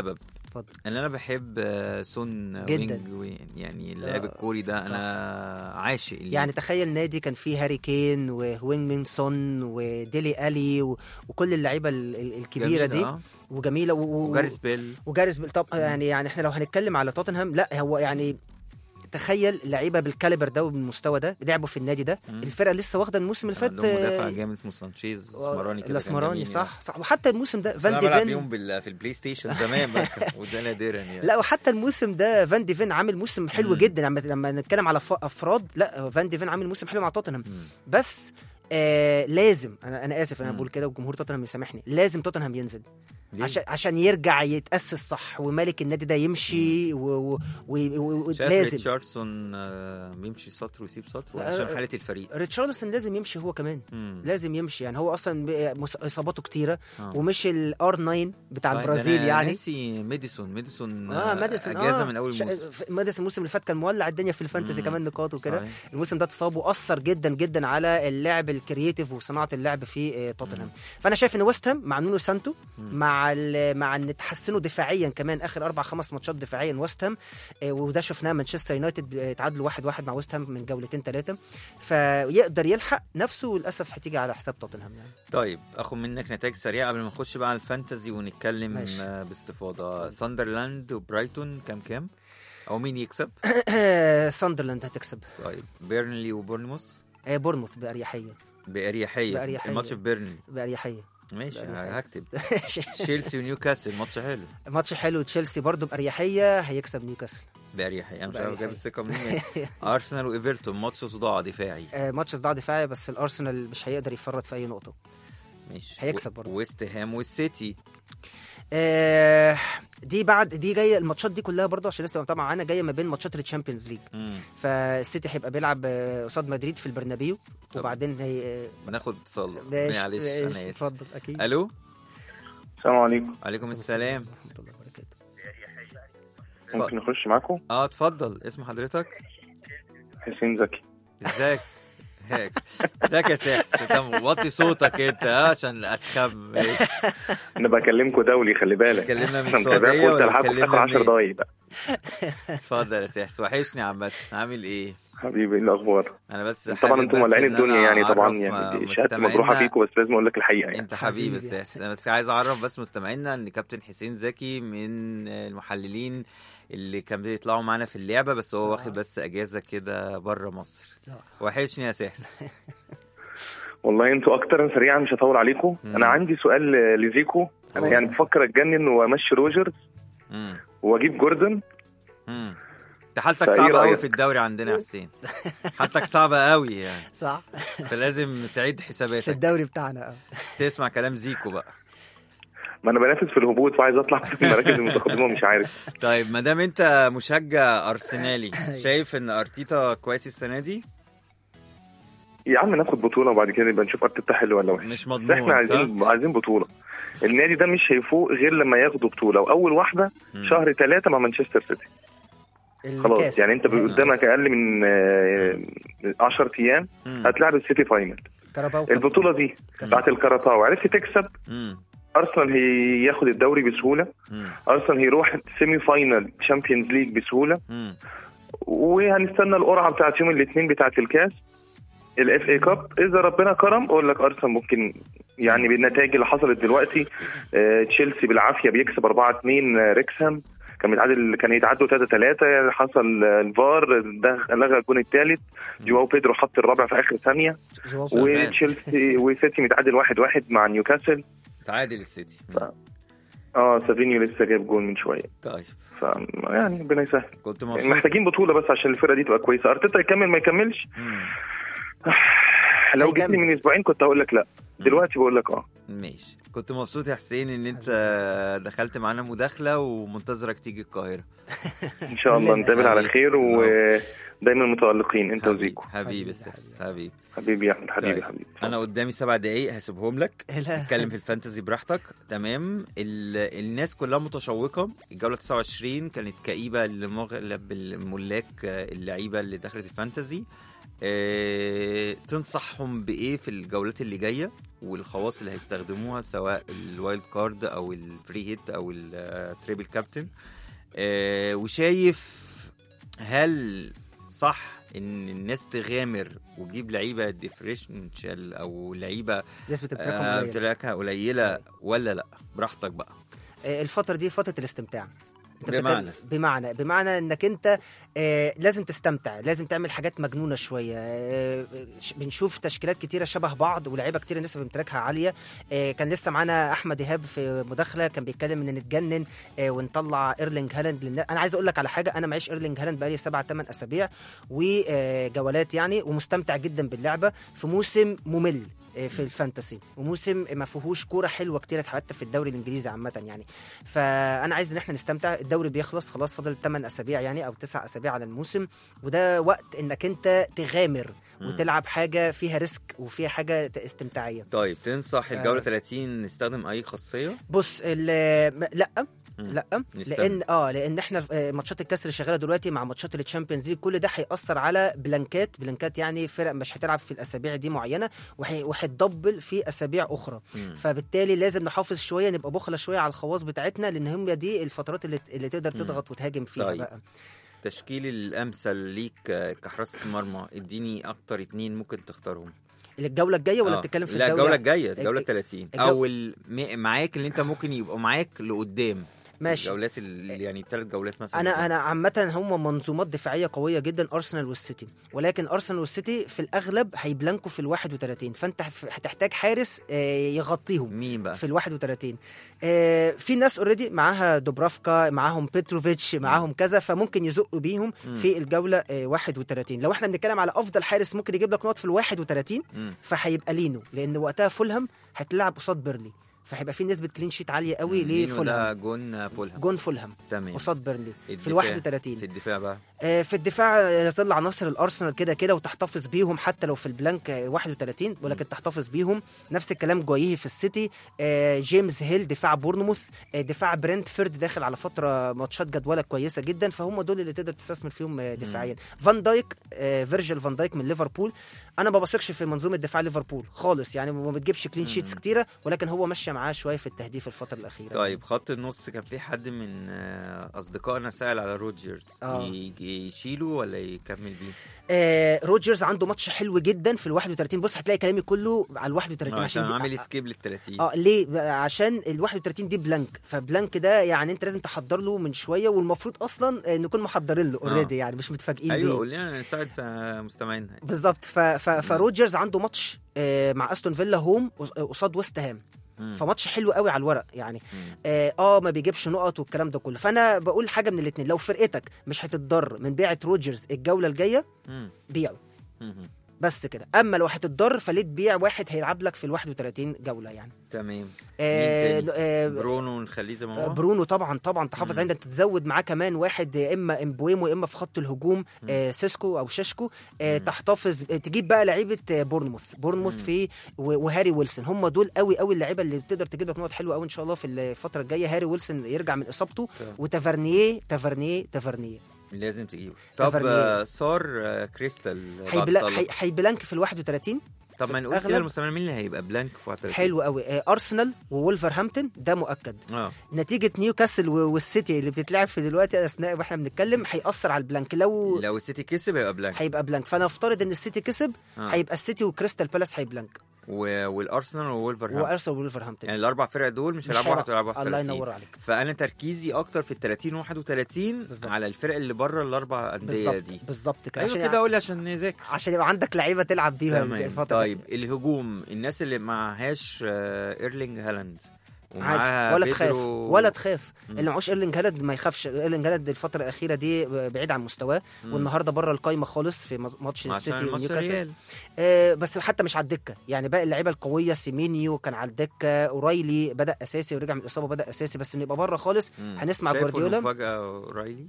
اتفضل اللي انا بحب آه، سون جداً. وينج وين- يعني اللاعب آه، الكوري ده صح. انا عاشق ليه. يعني تخيل نادي كان فيه هاري كين وهوين مين سون وديلي الي و... وكل اللعيبه ال- ال- الكبيره جميل، دي آه. وجميله و... و... وجاريس بيل وجاريس بيل طب يعني يعني احنا لو هنتكلم على توتنهام لا هو يعني تخيل لعيبه بالكاليبر ده وبالمستوى ده لعبوا في النادي ده مم. الفرقه لسه واخده الموسم اللي فات عندهم مدافع آه، جامد اسمه سانشيز اسمراني كده كان الاسمراني جميل صح صح وحتى الموسم ده بس انا فان بلعب ديفين بيهم بال... في البلاي ستيشن زمان بقى وده نادرا يعني لا وحتى الموسم ده فان ديفين عامل موسم حلو مم. جدا لما لما نتكلم على ف- افراد لا فان ديفين عامل موسم حلو مع توتنهام مم. بس آه لازم انا انا اسف انا مم. بقول كده وجمهور توتنهام يسامحني لازم توتنهام ينزل ليه؟ عشان عشان يرجع يتاسس صح ومالك النادي ده يمشي و- و- و- و- شايف ولازم ريتشاردسون آه، بيمشي سطر ويسيب سطر لا، عشان آه، حاله الفريق ريتشارلسون لازم يمشي هو كمان مم. لازم يمشي يعني هو اصلا ب- مس- اصاباته كتيره آه. ومش الار 9 بتاع صحيح، ده البرازيل أنا يعني ناسي ميديسون ميديسون اه ماديسون اجازه آه. من اول شا- موسم ف- ماديسون الموسم اللي فات كان مولع الدنيا في الفانتزي مم. كمان نقاط وكده صحيح. الموسم ده اتصاب واثر جدا جدا على اللعب الكرييتيف وصناعه اللعب في آه، توتنهام فانا شايف ان ويست هام مع نونو سانتو مع ال- مع ان تحسنوا دفاعيا كمان اخر اربع خمس ماتشات دفاعيا ويست هام آه، وده شفناه مانشستر يونايتد آه، تعادلوا واحد واحد مع ويست هام من جولتين ثلاثه فيقدر يلحق نفسه وللاسف هتيجي على حساب توتنهام يعني طيب اخد منك نتائج سريعه قبل ما نخش بقى على الفانتزي ونتكلم ماشي. آه، باستفاضه ساندرلاند وبرايتون كام كام او مين يكسب ساندرلاند هتكسب طيب بيرنلي وبورنموث آه، بورنموث باريحيه بأريحية بأريحية. الماتش في بيرنلي باريحيه ماشي بأريحية. هكتب تشيلسي ونيوكاسل ماتش حلو ماتش حلو تشيلسي برضو باريحيه هيكسب نيوكاسل بأريحية انا مش عارف بأريحية. جايب الثقة منين ارسنال وايفرتون ماتش صداع دفاعي آه، ماتش صداع دفاعي بس الارسنال مش هيقدر يفرط في اي نقطه ماشي هيكسب برضه. ويست هام والسيتي آه، دي بعد دي جايه الماتشات دي كلها برضه عشان لسه طبعا معانا جايه ما بين ماتشات التشامبيونز ليج مم. فالسيتي هيبقى بيلعب آه، قصاد مدريد في البرنابيو طب. وبعدين هي آه، ناخد اتصال ماشي، معلش ماشي، انا اسف اتفضل اكيد الو السلام عليكم عليكم السلام ورحمه الله وبركاته ممكن نخش معاكم اه اتفضل اسم حضرتك حسين زكي ازيك هيك ازيك يا سحس طب وطي صوتك انت ها عشان اتخم ماشي. انا بكلمكم دولي خلي بالك كلمنا من انا السعودية متابعكم قلت ولا الحقكم في كلمنا اخر 10 منين؟ دقايق بقى اتفضل يا سحس وحشني عامة عامل ايه حبيبي ايه الاخبار انا بس طبعا حابب انتم بس مولعين إن أنا الدنيا يعني طبعا أعرف يعني دي شهادتي مجروحه مستمعينا- فيكم بس لازم اقول لك الحقيقه يعني انت حبيبي حبيبي. بس انا بس عايز اعرف بس مستمعينا ان كابتن حسين زكي من المحللين اللي كان بيطلعوا معانا في اللعبه بس هو صح. واخد بس اجازه كده بره مصر صح. وحشني يا سحس والله انتوا اكتر سريعا مش هطول عليكم مم. انا عندي سؤال لزيكو انا قول. يعني بفكر اتجنن وامشي روجرز امم واجيب جوردن امم انت حالتك فإيه صعبه قوي رأيك؟ في الدوري عندنا يا حسين حالتك صعبه قوي يعني صح فلازم تعيد في حساباتك الدوري بتاعنا آه. تسمع كلام زيكو بقى ما انا بنافس في الهبوط وعايز اطلع في المراكز المتقدمه ومش عارف طيب ما دام انت مشجع ارسنالي شايف ان ارتيتا كويس السنه دي يا عم ناخد بطوله وبعد كده نبقى نشوف ارتيتا حلو ولا وحش مش بس احنا مضمون عايزين صح؟ عايزين بطوله النادي ده مش هيفوق غير لما ياخدوا بطوله واول واحده مم. شهر ثلاثة مع مانشستر سيتي خلاص الكاس يعني انت نهائي قدامك الكاس. اقل من 10 ايام مم. هتلعب السيتي فاينل كاراباو كاب. البطوله دي كاس بتاعت الكاراتاو عرفت تكسب مم. ارسنال هياخد الدوري بسهوله مم. ارسنال هيروح سيمي فاينل تشامبيونز ليج بسهوله مم. وهنستنى القرعه بتاعت يوم الاثنين بتاعت الكاس الاف اي كاب اذا ربنا كرم اقول لك ارسنال ممكن يعني بالنتائج اللي حصلت دلوقتي آه، تشيلسي بالعافيه بيكسب 4 2 ريكسهام كان متعادل كان يتعادلوا 3 3 حصل آه، الفار ده لغى الجون الثالث جواو بيدرو حط الرابع في اخر ثانيه جواو شغال. وتشيلسي وسيتي متعادل 1 1 مع نيوكاسل تعادل السيتي مم. اه سافينيو لسه جايب جول من شويه طيب ف يعني ربنا يسهل كنت يعني مبسوط محتاجين بطوله بس عشان الفرقه دي تبقى كويسه ارتيتا يكمل ما يكملش مم. لو هيكمل. جبتني من اسبوعين كنت هقول لك لا دلوقتي بقول لك اه ماشي كنت مبسوط يا حسين ان انت دخلت معانا مداخله ومنتظرك تيجي القاهره ان شاء الله كلنا. نتقابل على حبيبي. خير ودايما متالقين انت حبيبي وزيكو حبيبي حبيبي، سيس حبيبي حبيبي يا احمد حبيبي طيب. حبيبي انا قدامي سبع دقايق هسيبهم لك لا. اتكلم في الفانتزي براحتك تمام ال... الناس كلها متشوقه الجوله 29 كانت كئيبه لمغلب الملاك آه، اللعيبه اللي دخلت الفانتزي آه، تنصحهم بايه في الجولات اللي جايه والخواص اللي هيستخدموها سواء الوايلد كارد او الفري هيت او التريبل كابتن آه، وشايف هل صح ان الناس تغامر وتجيب لعيبه ديفرنشال او لعيبه نسبه امتلاكهم آه، قليلة. امتلاكها قليله ولا لا براحتك بقى آه، الفتره دي فتره الاستمتاع أنت بمعنى؟ بتتكلم- بمعنى بمعنى انك انت آه لازم تستمتع لازم تعمل حاجات مجنونه شويه آه ش- بنشوف تشكيلات كتيره شبه بعض ولاعيبه كتيره نسبه امتلاكها عاليه آه كان لسه معانا احمد ايهاب في مداخله كان بيتكلم ان نتجنن آه ونطلع ايرلينج هالاند للنا... انا عايز اقول لك على حاجه انا معيش ايرلينج هالاند بقالي سبع ثمان اسابيع وجولات يعني ومستمتع جدا باللعبه في موسم ممل آه، في الفانتسي وموسم ما فيهوش كوره حلوه كتير حتى في الدوري الانجليزي عامه يعني فانا عايز ان احنا نستمتع الدوري بيخلص خلاص فاضل 8 اسابيع يعني او 9 اسابيع على الموسم وده وقت انك انت تغامر وتلعب حاجه فيها ريسك وفيها حاجه استمتاعيه طيب تنصح ف- الجوله 30 نستخدم اي خاصيه بص ال- م- لا مم. لا نستنى. لان اه لان احنا آه، ماتشات الكاس اللي شغاله دلوقتي مع ماتشات التشامبيونز ليج كل ده هياثر على بلانكات بلانكات يعني فرق مش هتلعب في الاسابيع دي معينه وهي- وهتدبل في اسابيع اخرى مم. فبالتالي لازم نحافظ شويه نبقى بخله شويه على الخواص بتاعتنا لان هم دي الفترات اللي, اللي تقدر مم. تضغط وتهاجم فيها طيب. بقى تشكيل الامثل ليك آه، كحراسه مرمى اديني اكتر اتنين ممكن تختارهم الجوله الجايه ولا آه. بتتكلم في لا الجوله الجوله الجايه الجوله الج- 30 الجو- او ال- م- معاك اللي انت ممكن يبقوا معاك لقدام ماشي الجولات ال- يعني الثلاث جولات مثلا انا انا عامه هم منظومات دفاعيه قويه جدا ارسنال والسيتي ولكن ارسنال والسيتي في الاغلب هيبلانكوا في ال 31 فانت هف- هتحتاج حارس آه، يغطيهم مين بقى في ال 31 آه، في ناس اوريدي معاها دوبرافكا معاهم بيتروفيتش معاهم كذا فممكن يزقوا بيهم مم. في الجوله آه، 31 لو احنا بنتكلم على افضل حارس ممكن يجيب لك نقط في ال 31 مم. فهيبقى لينو لان وقتها فولهام هتلعب قصاد بيرلي فهيبقى في نسبه كلين شيت عاليه قوي مين لفولهام ده جون فولهام جون فولهام تمام قصاد بيرلي في ال الدفاع. 31 في الدفاع بقى آه، في الدفاع يظل عناصر الارسنال كده كده وتحتفظ بيهم حتى لو في البلانك آه، 31 ولكن تحتفظ بيهم نفس الكلام جوايه في السيتي آه، جيمس هيل دفاع بورنموث آه، دفاع برنتفورد داخل على فتره ماتشات جدوله كويسه جدا فهم دول اللي تقدر تستثمر فيهم آه، دفاعيا فان دايك آه، فيرجيل فان دايك من ليفربول انا ما بثقش في منظومه دفاع ليفربول خالص يعني ما بتجيبش كلين شيتس كتيره ولكن هو ماشيه معاه شويه في التهديف الفتره الاخيره طيب خط النص كان في حد من آه، اصدقائنا سأل على روجرز آه. يجي يشيله ولا يكمل بيه آه روجرز عنده ماتش حلو جدا في ال 31 بص هتلاقي كلامي كله على ال 31 عشان دي- عامل سكيب لل 30 اه ليه بقى عشان ال 31 دي بلانك فبلانك ده يعني انت لازم تحضر له من شويه والمفروض اصلا آه، نكون محضرين له اوريدي يعني مش متفاجئين ايوه بيه. قول لنا نساعد س- مستمعينا بالظبط ف... ف... فروجرز عنده ماتش آه، مع استون فيلا هوم قص- قصاد ويست هام مم. فماتش حلو قوي على الورق يعني مم. اه آه، ما بيجيبش نقط والكلام ده كله فانا بقول حاجه من الاثنين لو فرقتك مش هتتضر من بيعه روجرز الجوله الجايه مم. بيعه مم. بس كده اما لو هتتضر فليه تبيع واحد هيلعب لك في ال 31 جوله يعني تمام آه مين تاني؟ آه برونو نخليه زي ما هو برونو طبعا طبعا تحافظ مم. عليه انت تزود معاه كمان واحد يا اما امبويمو يا اما في خط الهجوم آه سيسكو او ششكو آه مم. تحتفظ آه تجيب بقى لعيبه آه بورنموث بورنموث مم. في و- وهاري ويلسون هم دول قوي قوي اللعيبه اللي بتقدر تجيب لك نقط حلوه قوي ان شاء الله في الفتره الجايه هاري ويلسون يرجع من اصابته تمام. وتافرنيه تافرنيه تافرنيه لازم تجيبه طب تافرنيه. آه، صار آه، كريستال بعد هيبلا التألق. هي- هيبلانك في ال 31 طب في ما نقول كده الأغلب. المستمعين مين اللي هيبقى بلانك في 31 حلو قوي آه ارسنال وولفرهامبتون ده مؤكد اه نتيجه نيوكاسل و- والسيتي اللي بتتلعب في دلوقتي اثناء واحنا بنتكلم هيأثر على البلانك لو لو السيتي كسب هيبقى بلانك هيبقى بلانك فانا افترض ان السيتي كسب آه. هيبقى السيتي وكريستال بالاس هيبلانك و... والارسنال وولفرهامبتون وارسنال وولفرهامبتون يعني الاربع فرق دول مش مش هيلعبوا هيلعب- 31 الله ينور عليك فانا تركيزي اكتر في ال 30 31 بالظبط. على الفرق اللي بره الاربع انديه بالظبط دي بالظبط كده ايوه عشان كده اقول عشان نذاكر عشان يبقى عندك لعيبه تلعب بيها تمام الفتره طيب الهجوم الناس اللي معهاش آه، ايرلينج هالاند ومعاها عادي ولا تخاف بيدرو- ولا تخاف مم. اللي معوش ايرلينج هالاند ما يخافش ايرلينج هالاند الفتره الاخيره دي بعيد عن مستواه مم. والنهارده بره القايمه خالص في ماتش عشان السيتي الماتش ونيوكاسل ريال آه بس حتى مش على الدكه يعني باقي اللعيبه القويه سيمينيو كان على الدكه اورايلي بدا اساسي ورجع من الاصابه بدا اساسي بس انه يبقى بره خالص مم. هنسمع شايفه جوارديولا مفاجاه رايلي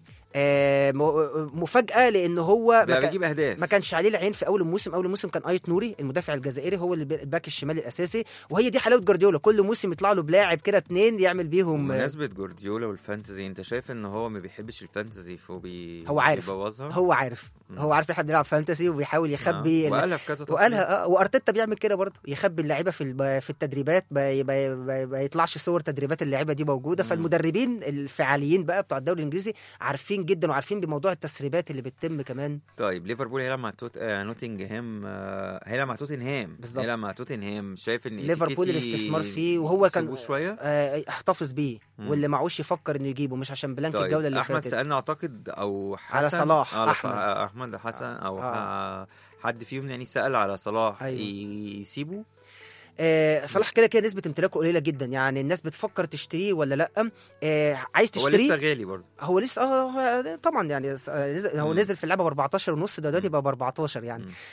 آه م- مفاجاه لان هو ما بقى كان- بيجيب اهداف ما كانش عليه العين في اول الموسم اول الموسم كان ايت نوري المدافع الجزائري هو اللي الباك الشمالي الاساسي وهي دي حلاوه جوارديولا كل موسم يطلع له بلاعب لاعب كده اتنين يعمل بيهم بمناسبة جوارديولا والفانتزي انت شايف ان هو ما بيحبش الفانتزي فبي هو عارف. بيبوظها هو عارف مم. هو عارف احنا بنلعب فانتسي وبيحاول يخبي آه. ال- وقالها في كذا تصريح. وقالها اه وارتيتا بيعمل كده برضه يخبي اللعيبه في الب- في التدريبات ما ما- ما- ما يطلعش صور تدريبات اللعيبه دي موجوده مم. فالمدربين الفعاليين بقى بتوع الدوري الانجليزي عارفين جدا وعارفين بموضوع التسريبات اللي بتتم كمان طيب ليفربول هيلعب مع توت... آه نوتنجهام آه هيلعب مع توتنهام بالظبط. هيلعب مع توتنهام شايف ان ليفربول إتيكيتي الاستثمار فيه وهو كان يسيبوه شويه آه احتفظ بيه مم. واللي معوش يفكر انه يجيبه مش عشان بلانك طيب الجوله اللي احمد فاتت سالنا اعتقد او حسن على صلاح، على أحمد. صلاح احمد حسن او آه. ح- حد فيهم يعني سال على صلاح أيوة. ي- يسيبه آه صلاح كده كده نسبه امتلاكه قليله جدا يعني الناس بتفكر تشتريه ولا لا آه عايز هو تشتريه لسه غالي برضه هو لسه اه هو طبعا يعني س- آه، نزل هو مم. نزل في اللعبه ب 14 ونص ده دلوقتي بقى ب 14 يعني مم.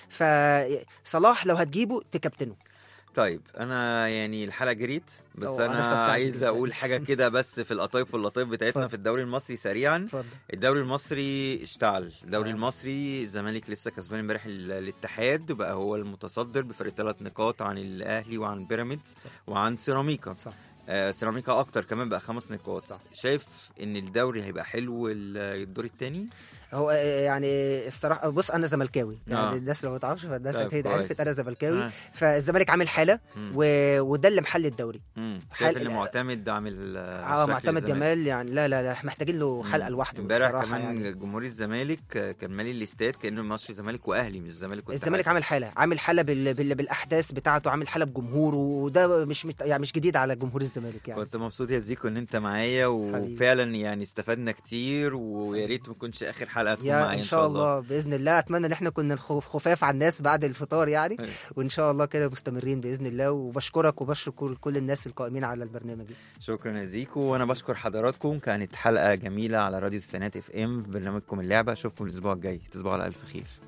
فصلاح لو هتجيبه تكابتنه طيب انا يعني الحلقه جريت بس أوه، أنا انا استمتعت عايز جداً. اقول حاجه كده بس في القطايف واللطايف بتاعتنا اتفضل. في الدوري المصري سريعا اتفضل الدوري المصري اشتعل الدوري آه. المصري الزمالك لسه كسبان امبارح ال- الاتحاد وبقى هو المتصدر بفرق ثلاث نقاط عن الاهلي وعن بيراميدز وعن سيراميكا صح آه سيراميكا اكتر كمان بقى خمس نقاط صح. شايف ان الدوري هيبقى حلو ال- الدور الثاني هو آه، يعني الصراحه بص انا زملكاوي يعني آه. الناس لو ما تعرفش فالناس طيب، اكيد كويس. عرفت انا زملكاوي آه. فالزمالك عامل حاله مم. و... وده اللي محل الدوري مم. حل- شايف ان معتمد عامل اه شكل معتمد الزمالك. جمال يعني لا لا لا محتاجين له حلقه مم. لوحده امبارح الصراحه كمان يعني جمهور الزمالك آه، كان مالي الاستاد كانه مصري زمالك واهلي مش زمالك والاتحاد. الزمالك عامل حاله عامل حاله بال... بال... بالاحداث بتاعته عامل حاله بجمهوره وده مش مت... يعني مش جديد على جمهور الزمالك يعني كنت مبسوط يا زيكو ان انت معايا حبيبي. وفعلا يعني استفدنا كتير ويا ريت ما تكونش اخر حلقه تكون يا معايا ان شاء الله باذن الله اتمنى ان احنا كنا خف- خفاف على الناس بعد الفطار يعني أيوة. وان شاء الله كده مستمرين باذن الله وبشكرك وبشكر كل الناس القائمين على البرنامج شكرا يا زيكو وانا بشكر حضراتكم كانت حلقه جميله على راديو السنات اف ام برنامجكم اللعبه اشوفكم الاسبوع الجاي تصبحوا على الف خير